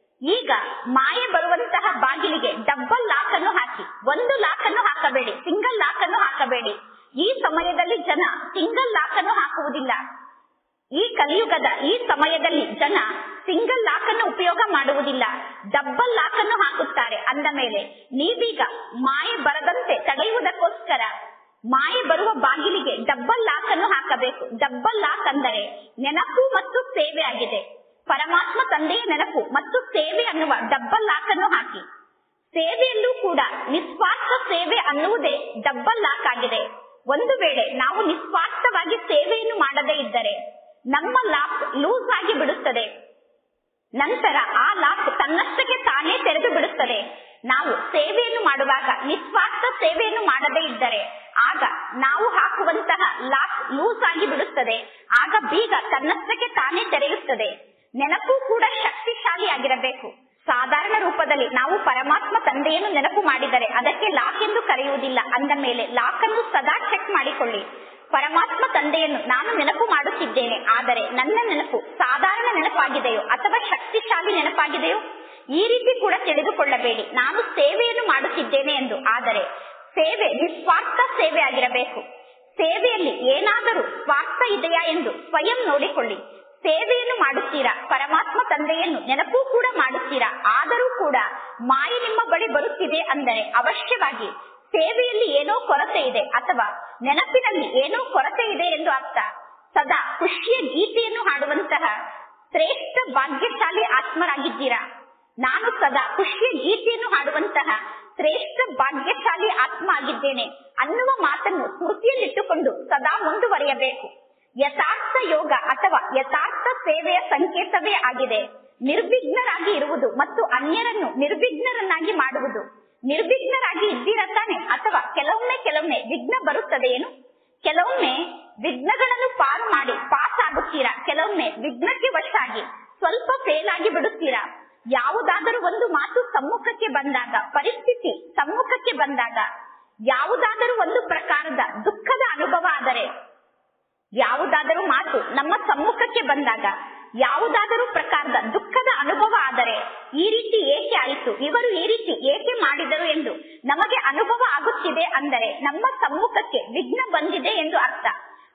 ಈಗ ಮಾಯೆ ಬರುವಂತಹ ಬಾಗಿಲಿಗೆ ಡಬ್ಬಲ್ ಲಾಕ್ ಅನ್ನು ಹಾಕಿ ಒಂದು ಲಾಕ್ ಅನ್ನು ಹಾಕಬೇಡಿ ಸಿಂಗಲ್ ಲಾಕ್ ಅನ್ನು ಹಾಕಬೇಡಿ ಈ ಸಮಯದಲ್ಲಿ ಜನ ಸಿಂಗಲ್ ಲಾಕ್ ಅನ್ನು ಹಾಕುವುದಿಲ್ಲ ಈ ಕಲಿಯುಗದ ಈ ಸಮಯದಲ್ಲಿ ಜನ ಸಿಂಗಲ್ ಲಾಕ್ ಅನ್ನು ಉಪಯೋಗ ಮಾಡುವುದಿಲ್ಲ ಡಬ್ಬಲ್ ಲಾಕ್ ಅನ್ನು ಹಾಕುತ್ತಾರೆ ಅಂದ ಮೇಲೆ ನೀವೀಗ ಮಾಯೆ ಬರದಂತೆ ತಡೆಯುವುದಕ್ಕೋಸ್ಕರ ಮಾಯೆ ಬರುವ ಬಾಗಿಲಿಗೆ ಡಬ್ಬಲ್ ಲಾಕ್ ಅನ್ನು ಹಾಕಬೇಕು ಡಬ್ಬಲ್ ಲಾಕ್ ಅಂದರೆ ನೆನಪು ಮತ್ತು ಸೇವೆ ಆಗಿದೆ ಪರಮಾತ್ಮ ತಂದೆಯ ನೆನಪು ಮತ್ತು ಸೇವೆ ಅನ್ನುವ ಡಬ್ಬಲ್ ಲಾಕ್ ಅನ್ನು ಹಾಕಿ ಸೇವೆಯಲ್ಲೂ ಕೂಡ ನಿಸ್ವಾರ್ಥ ಸೇವೆ ಅನ್ನುವುದೇ ಡಬ್ಬಲ್ ಲಾಕ್ ಆಗಿದೆ ಒಂದು ವೇಳೆ ನಾವು ನಿಸ್ವಾರ್ಥವಾಗಿ ಸೇವೆಯನ್ನು ಮಾಡದೇ ಇದ್ದರೆ ನಮ್ಮ ಲಾಕ್ ಲೂಸ್ ಆಗಿ ಬಿಡುತ್ತದೆ ನಂತರ ಆ ಲಾಕ್ ತನ್ನಷ್ಟಕ್ಕೆ ತಾನೇ ತೆರೆದು ಬಿಡುತ್ತದೆ ನಾವು ಸೇವೆಯನ್ನು ಮಾಡುವಾಗ ನಿಸ್ವಾರ್ಥ ಸೇವೆಯನ್ನು ಮಾಡದೇ ಇದ್ದರೆ ಆಗ ನಾವು ಹಾಕುವಂತಹ ಲಾಕ್ ಲೂಸ್ ಆಗಿ ಬಿಡುತ್ತದೆ ಆಗ ಬೀಗ ತನ್ನಷ್ಟಕ್ಕೆ ತಾನೇ ತೆರೆಯುತ್ತದೆ ನೆನಪು ಕೂಡ ಶಕ್ತಿಶಾಲಿ ಆಗಿರಬೇಕು ಸಾಧಾರಣ ರೂಪದಲ್ಲಿ ನಾವು ಪರಮಾತ್ಮ ತಂದೆಯನ್ನು ನೆನಪು ಮಾಡಿದರೆ ಅದಕ್ಕೆ ಲಾಕ್ ಎಂದು ಕರೆಯುವುದಿಲ್ಲ ಅಂದ ಮೇಲೆ ಲಾಕ್ ಅನ್ನು ಸದಾ ಚೆಕ್ ಮಾಡಿಕೊಳ್ಳಿ ಪರಮಾತ್ಮ ತಂದೆಯನ್ನು ನಾನು ನೆನಪು ಮಾಡುತ್ತಿದ್ದೇನೆ ಆದರೆ ನನ್ನ ನೆನಪು ಸಾಧಾರಣ ನೆನಪಾಗಿದೆಯೋ ಅಥವಾ ಶಕ್ತಿಶಾಲಿ ನೆನಪಾಗಿದೆಯೋ ಈ ರೀತಿ ಕೂಡ ತಿಳಿದುಕೊಳ್ಳಬೇಡಿ ನಾನು ಸೇವೆಯನ್ನು ಮಾಡುತ್ತಿದ್ದೇನೆ ಎಂದು ಆದರೆ ಸೇವೆ ನಿಸ್ವಾರ್ಥ ಸೇವೆ ಆಗಿರಬೇಕು ಸೇವೆಯಲ್ಲಿ ಏನಾದರೂ ಸ್ವಾರ್ಥ ಇದೆಯಾ ಎಂದು ಸ್ವಯಂ ನೋಡಿಕೊಳ್ಳಿ ಸೇವೆಯನ್ನು ಮಾಡುತ್ತೀರಾ ಪರಮಾತ್ಮ ತಂದೆಯನ್ನು ನೆನಪು ಕೂಡ ಮಾಡುತ್ತೀರಾ ಆದರೂ ಕೂಡ ಮಾಯೆ ನಿಮ್ಮ ಬಳಿ ಬರುತ್ತಿದೆ ಅಂದರೆ ಅವಶ್ಯವಾಗಿ ಸೇವೆಯಲ್ಲಿ ಏನೋ ಕೊರತೆ ಇದೆ ಅಥವಾ ನೆನಪಿನಲ್ಲಿ ಏನೋ ಕೊರತೆ ಇದೆ ಎಂದು ಅರ್ಥ ಸದಾ ಖುಷಿಯ ಗೀತೆಯನ್ನು ಹಾಡುವಂತಹ ಶ್ರೇಷ್ಠ ಭಾಗ್ಯಶಾಲಿ ಆತ್ಮರಾಗಿದ್ದೀರಾ ನಾನು ಸದಾ ಖುಷಿಯ ಗೀತೆಯನ್ನು ಹಾಡುವಂತಹ ಶ್ರೇಷ್ಠ ಭಾಗ್ಯಶಾಲಿ ಆತ್ಮ ಆಗಿದ್ದೇನೆ ಅನ್ನುವ ಮಾತನ್ನು ಸ್ಮೃತಿಯಲ್ಲಿಟ್ಟುಕೊಂಡು ಸದಾ ಮುಂದುವರಿಯಬೇಕು ಯಥಾರ್ಥ ಯೋಗ ಅಥವಾ ಯಥಾರ್ಥ ಸೇವೆಯ ಸಂಕೇತವೇ ಆಗಿದೆ ನಿರ್ವಿಘ್ನರಾಗಿ ಇರುವುದು ಮತ್ತು ಅನ್ಯರನ್ನು ನಿರ್ವಿಘ್ನರನ್ನಾಗಿ ಮಾಡುವುದು ನಿರ್ವಿಘ್ನರಾಗಿ ಇದ್ದೀರ ತಾನೆ ಅಥವಾ ಕೆಲವೊಮ್ಮೆ ಕೆಲವೊಮ್ಮೆ ವಿಘ್ನ ಬರುತ್ತದೆಯೇನು ಕೆಲವೊಮ್ಮೆ ವಿಘ್ನಗಳನ್ನು ಪಾರು ಮಾಡಿ ಪಾಸ್ ಆಗುತ್ತೀರಾ ಕೆಲವೊಮ್ಮೆ ವಿಘ್ನಕ್ಕೆ ವಶ ಆಗಿ ಸ್ವಲ್ಪ ಫೇಲ್ ಆಗಿ ಬಿಡುತ್ತೀರಾ ಯಾವುದಾದರೂ ಒಂದು ಮಾತು ಸಮ್ಮುಖಕ್ಕೆ ಬಂದಾಗ ಪರಿಸ್ಥಿತಿ ಸಮ್ಮುಖಕ್ಕೆ ಬಂದಾಗ ಯಾವುದಾದರೂ ಒಂದು ಪ್ರಕಾರದ ದುಃಖದ ಅನುಭವ ಆದರೆ ಯಾವುದಾದರೂ ಮಾತು ನಮ್ಮ ಸಮ್ಮುಖಕ್ಕೆ ಬಂದಾಗ ಯಾವುದಾದರೂ ಪ್ರಕಾರದ ದುಃಖದ ಅನುಭವ ಆದರೆ ಈ ರೀತಿ ಏಕೆ ಆಯಿತು ಇವರು ಈ ರೀತಿ ಏಕೆ ಮಾಡಿದರು ಎಂದು ನಮಗೆ ಅನುಭವ ಆಗುತ್ತಿದೆ ಅಂದರೆ ನಮ್ಮ ಸಮ್ಮುಖಕ್ಕೆ ವಿಘ್ನ ಬಂದಿದೆ ಎಂದು ಅರ್ಥ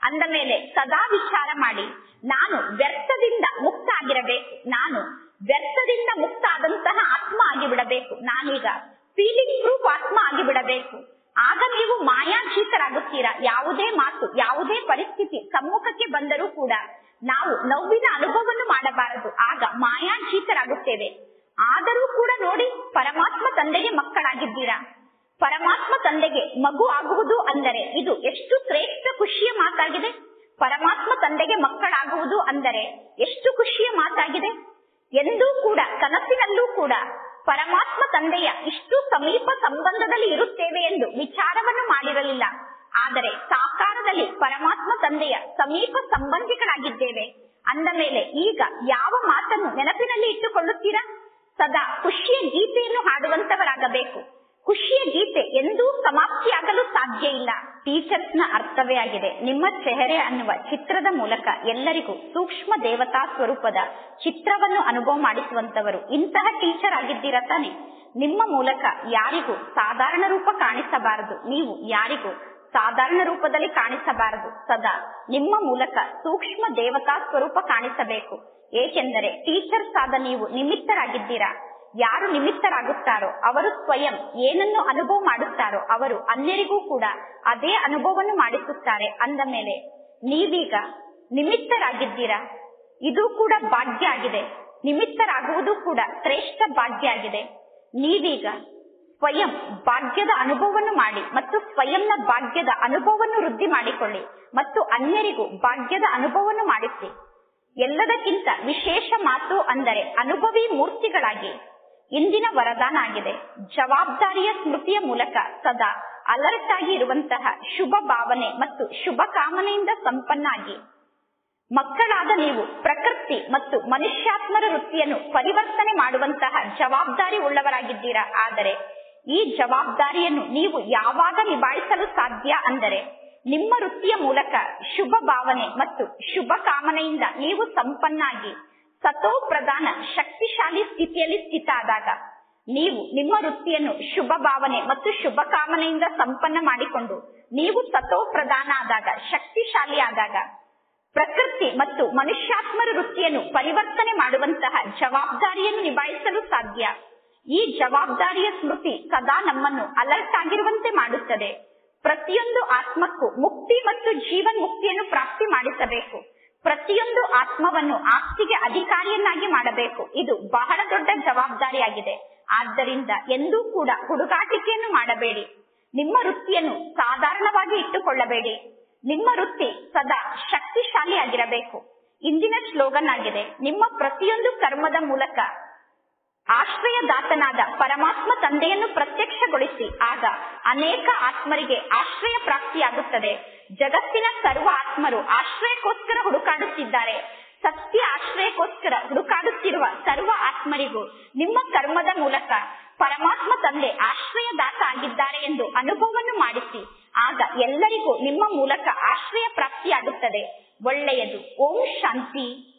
ಸದಾ ವಿಚಾರ ಮಾಡಿ ನಾನು ವ್ಯರ್ಥದಿಂದ ಮುಕ್ತ ಆಗಿರಬೇಕು ನಾನು ವ್ಯರ್ಥದಿಂದ ಮುಕ್ತ ಆದಂತಹ ಆತ್ಮ ಆಗಿಬಿಡಬೇಕು ನಾನೀಗ ಫೀಲಿಂಗ್ ಪ್ರೂಫ್ ಆತ್ಮ ಆಗಿಬಿಡಬೇಕು ಆಗ ನೀವು ಮಾಯಾಜೀತರಾಗುತ್ತೀರಾ ಯಾವುದೇ ಮಾತು ಯಾವುದೇ ಪರಿಸ್ಥಿತಿ ಸಮ್ಮುಖಕ್ಕೆ ಬಂದರೂ ಕೂಡ ನಾವು ನೋವಿನ ಅನುಭವವನ್ನು ಮಾಡಬಾರದು ಆಗ ಮಾಯಾಜೀತರಾಗುತ್ತೇವೆ ಆದರೂ ಕೂಡ ನೋಡಿ ಪರಮಾತ್ಮ ತಂದೆಗೆ ಮಕ್ಕಳಾಗಿದ್ದೀರಾ ಪರಮಾತ್ಮ ತಂದೆಗೆ ಮಗು ಆಗುವುದು ಅಂದರೆ ಇದು ಎಷ್ಟು ಶ್ರೇಷ್ಠ ಖುಷಿಯ ಮಾತಾಗಿದೆ ಪರಮಾತ್ಮ ತಂದೆಗೆ ಮಕ್ಕಳಾಗುವುದು ಅಂದರೆ ಎಷ್ಟು ಖುಷಿಯ ಮಾತಾಗಿದೆ ಎಂದೂ ಕೂಡ ಕನಸಿನಲ್ಲೂ ಕೂಡ ಪರಮಾತ್ಮ ತಂದೆಯ ಇಷ್ಟು ಸಮೀಪ ಸಂಬಂಧದಲ್ಲಿ ಇರುತ್ತೇವೆ ಎಂದು ವಿಚಾರವನ್ನು ಮಾಡಿರಲಿಲ್ಲ ಆದರೆ ಸಾಕಾರದಲ್ಲಿ ಪರಮಾತ್ಮ ತಂದೆಯ ಸಮೀಪ ಸಂಬಂಧಿಗಳಾಗಿದ್ದೇವೆ ಅಂದ ಮೇಲೆ ಈಗ ಯಾವ ಮಾತನ್ನು ನೆನಪಿನಲ್ಲಿ ಇಟ್ಟುಕೊಳ್ಳುತ್ತೀರಾ ಸದಾ ಖುಷಿಯ ಗೀತೆಯನ್ನು ಹಾಡುವಂತವರಾಗಬೇಕು ಖುಷಿಯ ಗೀತೆ ಎಂದೂ ಸಮಾಪ್ತಿಯಾಗಲು ಸಾಧ್ಯ ಇಲ್ಲ ಟೀಚರ್ಸ್ ನ ಅರ್ಥವೇ ಆಗಿದೆ ನಿಮ್ಮ ಚೆಹರೆ ಅನ್ನುವ ಚಿತ್ರದ ಮೂಲಕ ಎಲ್ಲರಿಗೂ ಸೂಕ್ಷ್ಮ ದೇವತಾ ಸ್ವರೂಪದ ಚಿತ್ರವನ್ನು ಅನುಭವ ಮಾಡಿಸುವಂತವರು ಇಂತಹ ಟೀಚರ್ ಆಗಿದ್ದೀರ ತಾನೆ ನಿಮ್ಮ ಮೂಲಕ ಯಾರಿಗೂ ಸಾಧಾರಣ ರೂಪ ಕಾಣಿಸಬಾರದು ನೀವು ಯಾರಿಗೂ ಸಾಧಾರಣ ರೂಪದಲ್ಲಿ ಕಾಣಿಸಬಾರದು ಸದಾ ನಿಮ್ಮ ಮೂಲಕ ಸೂಕ್ಷ್ಮ ದೇವತಾ ಸ್ವರೂಪ ಕಾಣಿಸಬೇಕು ಏಕೆಂದರೆ ಟೀಚರ್ಸ್ ಆದ ನೀವು ನಿಮಿತ್ತರಾಗಿದ್ದೀರಾ ಯಾರು ನಿಮಿತ್ತರಾಗುತ್ತಾರೋ ಅವರು ಸ್ವಯಂ ಏನನ್ನು ಅನುಭವ ಮಾಡುತ್ತಾರೋ ಅವರು ಅನ್ಯರಿಗೂ ಕೂಡ ಅದೇ ಅನುಭವವನ್ನು ಮಾಡಿಸುತ್ತಾರೆ ಅಂದ ಮೇಲೆ ನೀವೀಗ ನಿಮಿತ್ತರಾಗಿದ್ದೀರಾ ಇದು ಕೂಡ ಭಾಗ್ಯ ಆಗಿದೆ ನಿಮಿತ್ತರಾಗುವುದು ಕೂಡ ಶ್ರೇಷ್ಠ ಭಾಗ್ಯ ಆಗಿದೆ ನೀವೀಗ ಸ್ವಯಂ ಭಾಗ್ಯದ ಅನುಭವವನ್ನು ಮಾಡಿ ಮತ್ತು ಸ್ವಯಂನ ಭಾಗ್ಯದ ಅನುಭವವನ್ನು ವೃದ್ಧಿ ಮಾಡಿಕೊಳ್ಳಿ ಮತ್ತು ಅನ್ಯರಿಗೂ ಭಾಗ್ಯದ ಅನುಭವವನ್ನು ಮಾಡಿಸಿ ಎಲ್ಲದಕ್ಕಿಂತ ವಿಶೇಷ ಮಾತು ಅಂದರೆ ಅನುಭವಿ ಮೂರ್ತಿಗಳಾಗಿ ಇಂದಿನ ವರದಾನ ಆಗಿದೆ ಜವಾಬ್ದಾರಿಯ ಸ್ಮೃತಿಯ ಮೂಲಕ ಸದಾ ಅಲರ್ಟ್ ಆಗಿ ಇರುವಂತಹ ಶುಭ ಭಾವನೆ ಮತ್ತು ಶುಭ ಕಾಮನೆಯಿಂದ ಸಂಪನ್ನಾಗಿ ಮಕ್ಕಳಾದ ನೀವು ಪ್ರಕೃತಿ ಮತ್ತು ಮನುಷ್ಯಾತ್ಮರ ವೃತ್ತಿಯನ್ನು ಪರಿವರ್ತನೆ ಮಾಡುವಂತಹ ಜವಾಬ್ದಾರಿ ಉಳ್ಳವರಾಗಿದ್ದೀರಾ ಆದರೆ ಈ ಜವಾಬ್ದಾರಿಯನ್ನು ನೀವು ಯಾವಾಗ ನಿಭಾಯಿಸಲು ಸಾಧ್ಯ ಅಂದರೆ ನಿಮ್ಮ ವೃತ್ತಿಯ ಮೂಲಕ ಶುಭ ಭಾವನೆ ಮತ್ತು ಶುಭ ಕಾಮನೆಯಿಂದ ನೀವು ಸಂಪನ್ನಾಗಿ ಸತೋ ಪ್ರಧಾನ ಶಕ್ತಿಶಾಲಿ ಸ್ಥಿತಿಯಲ್ಲಿ ಸ್ಥಿತ ಆದಾಗ ನೀವು ನಿಮ್ಮ ವೃತ್ತಿಯನ್ನು ಶುಭ ಭಾವನೆ ಮತ್ತು ಶುಭ ಕಾಮನೆಯಿಂದ ಸಂಪನ್ನ ಮಾಡಿಕೊಂಡು ನೀವು ಸತೋ ಪ್ರಧಾನ ಆದಾಗ ಶಕ್ತಿಶಾಲಿ ಆದಾಗ ಪ್ರಕೃತಿ ಮತ್ತು ಮನುಷ್ಯಾತ್ಮರ ವೃತ್ತಿಯನ್ನು ಪರಿವರ್ತನೆ ಮಾಡುವಂತಹ ಜವಾಬ್ದಾರಿಯನ್ನು ನಿಭಾಯಿಸಲು ಸಾಧ್ಯ ಈ ಜವಾಬ್ದಾರಿಯ ಸ್ಮೃತಿ ಸದಾ ನಮ್ಮನ್ನು ಅಲರ್ಟ್ ಆಗಿರುವಂತೆ ಮಾಡುತ್ತದೆ ಪ್ರತಿಯೊಂದು ಆತ್ಮಕ್ಕೂ ಮುಕ್ತಿ ಮತ್ತು ಜೀವನ್ ಮುಕ್ತಿಯನ್ನು ಪ್ರಾಪ್ತಿ ಮಾಡಿಸಬೇಕು ಪ್ರತಿಯೊಂದು ಆತ್ಮವನ್ನು ಆಸ್ತಿಗೆ ಅಧಿಕಾರಿಯನ್ನಾಗಿ ಮಾಡಬೇಕು ಇದು ಬಹಳ ದೊಡ್ಡ ಜವಾಬ್ದಾರಿಯಾಗಿದೆ ಆದ್ದರಿಂದ ಎಂದೂ ಕೂಡ ಹುಡುಗಾಟಿಕೆಯನ್ನು ಮಾಡಬೇಡಿ ನಿಮ್ಮ ವೃತ್ತಿಯನ್ನು ಸಾಧಾರಣವಾಗಿ ಇಟ್ಟುಕೊಳ್ಳಬೇಡಿ ನಿಮ್ಮ ವೃತ್ತಿ ಸದಾ ಶಕ್ತಿಶಾಲಿಯಾಗಿರಬೇಕು ಇಂದಿನ ಸ್ಲೋಗನ್ ಆಗಿದೆ ನಿಮ್ಮ ಪ್ರತಿಯೊಂದು ಕರ್ಮದ ಮೂಲಕ ಆಶ್ರಯದಾತನಾದ ಪರಮಾತ್ಮ ತಂದೆಯನ್ನು ಪ್ರತ್ಯಕ್ಷಗೊಳಿಸಿ ಆಗ ಅನೇಕ ಆತ್ಮರಿಗೆ ಆಶ್ರಯ ಪ್ರಾಪ್ತಿಯಾಗುತ್ತದೆ ಜಗತ್ತಿನ ಸರ್ವ ಆತ್ಮರು ಆಶ್ರಯಕ್ಕೋಸ್ಕರ ಹುಡುಕಾಡುತ್ತಿದ್ದಾರೆ ಸತ್ಯ ಆಶ್ರಯಕ್ಕೋಸ್ಕರ ಹುಡುಕಾಡುತ್ತಿರುವ ಸರ್ವ ಆತ್ಮರಿಗೂ ನಿಮ್ಮ ಕರ್ಮದ ಮೂಲಕ ಪರಮಾತ್ಮ ತಂದೆ ಆಶ್ರಯದಾತ ಆಗಿದ್ದಾರೆ ಎಂದು ಅನುಭವವನ್ನು ಮಾಡಿಸಿ ಆಗ ಎಲ್ಲರಿಗೂ ನಿಮ್ಮ ಮೂಲಕ ಆಶ್ರಯ ಪ್ರಾಪ್ತಿಯಾಗುತ್ತದೆ ಒಳ್ಳೆಯದು ಓಂ ಶಾಂತಿ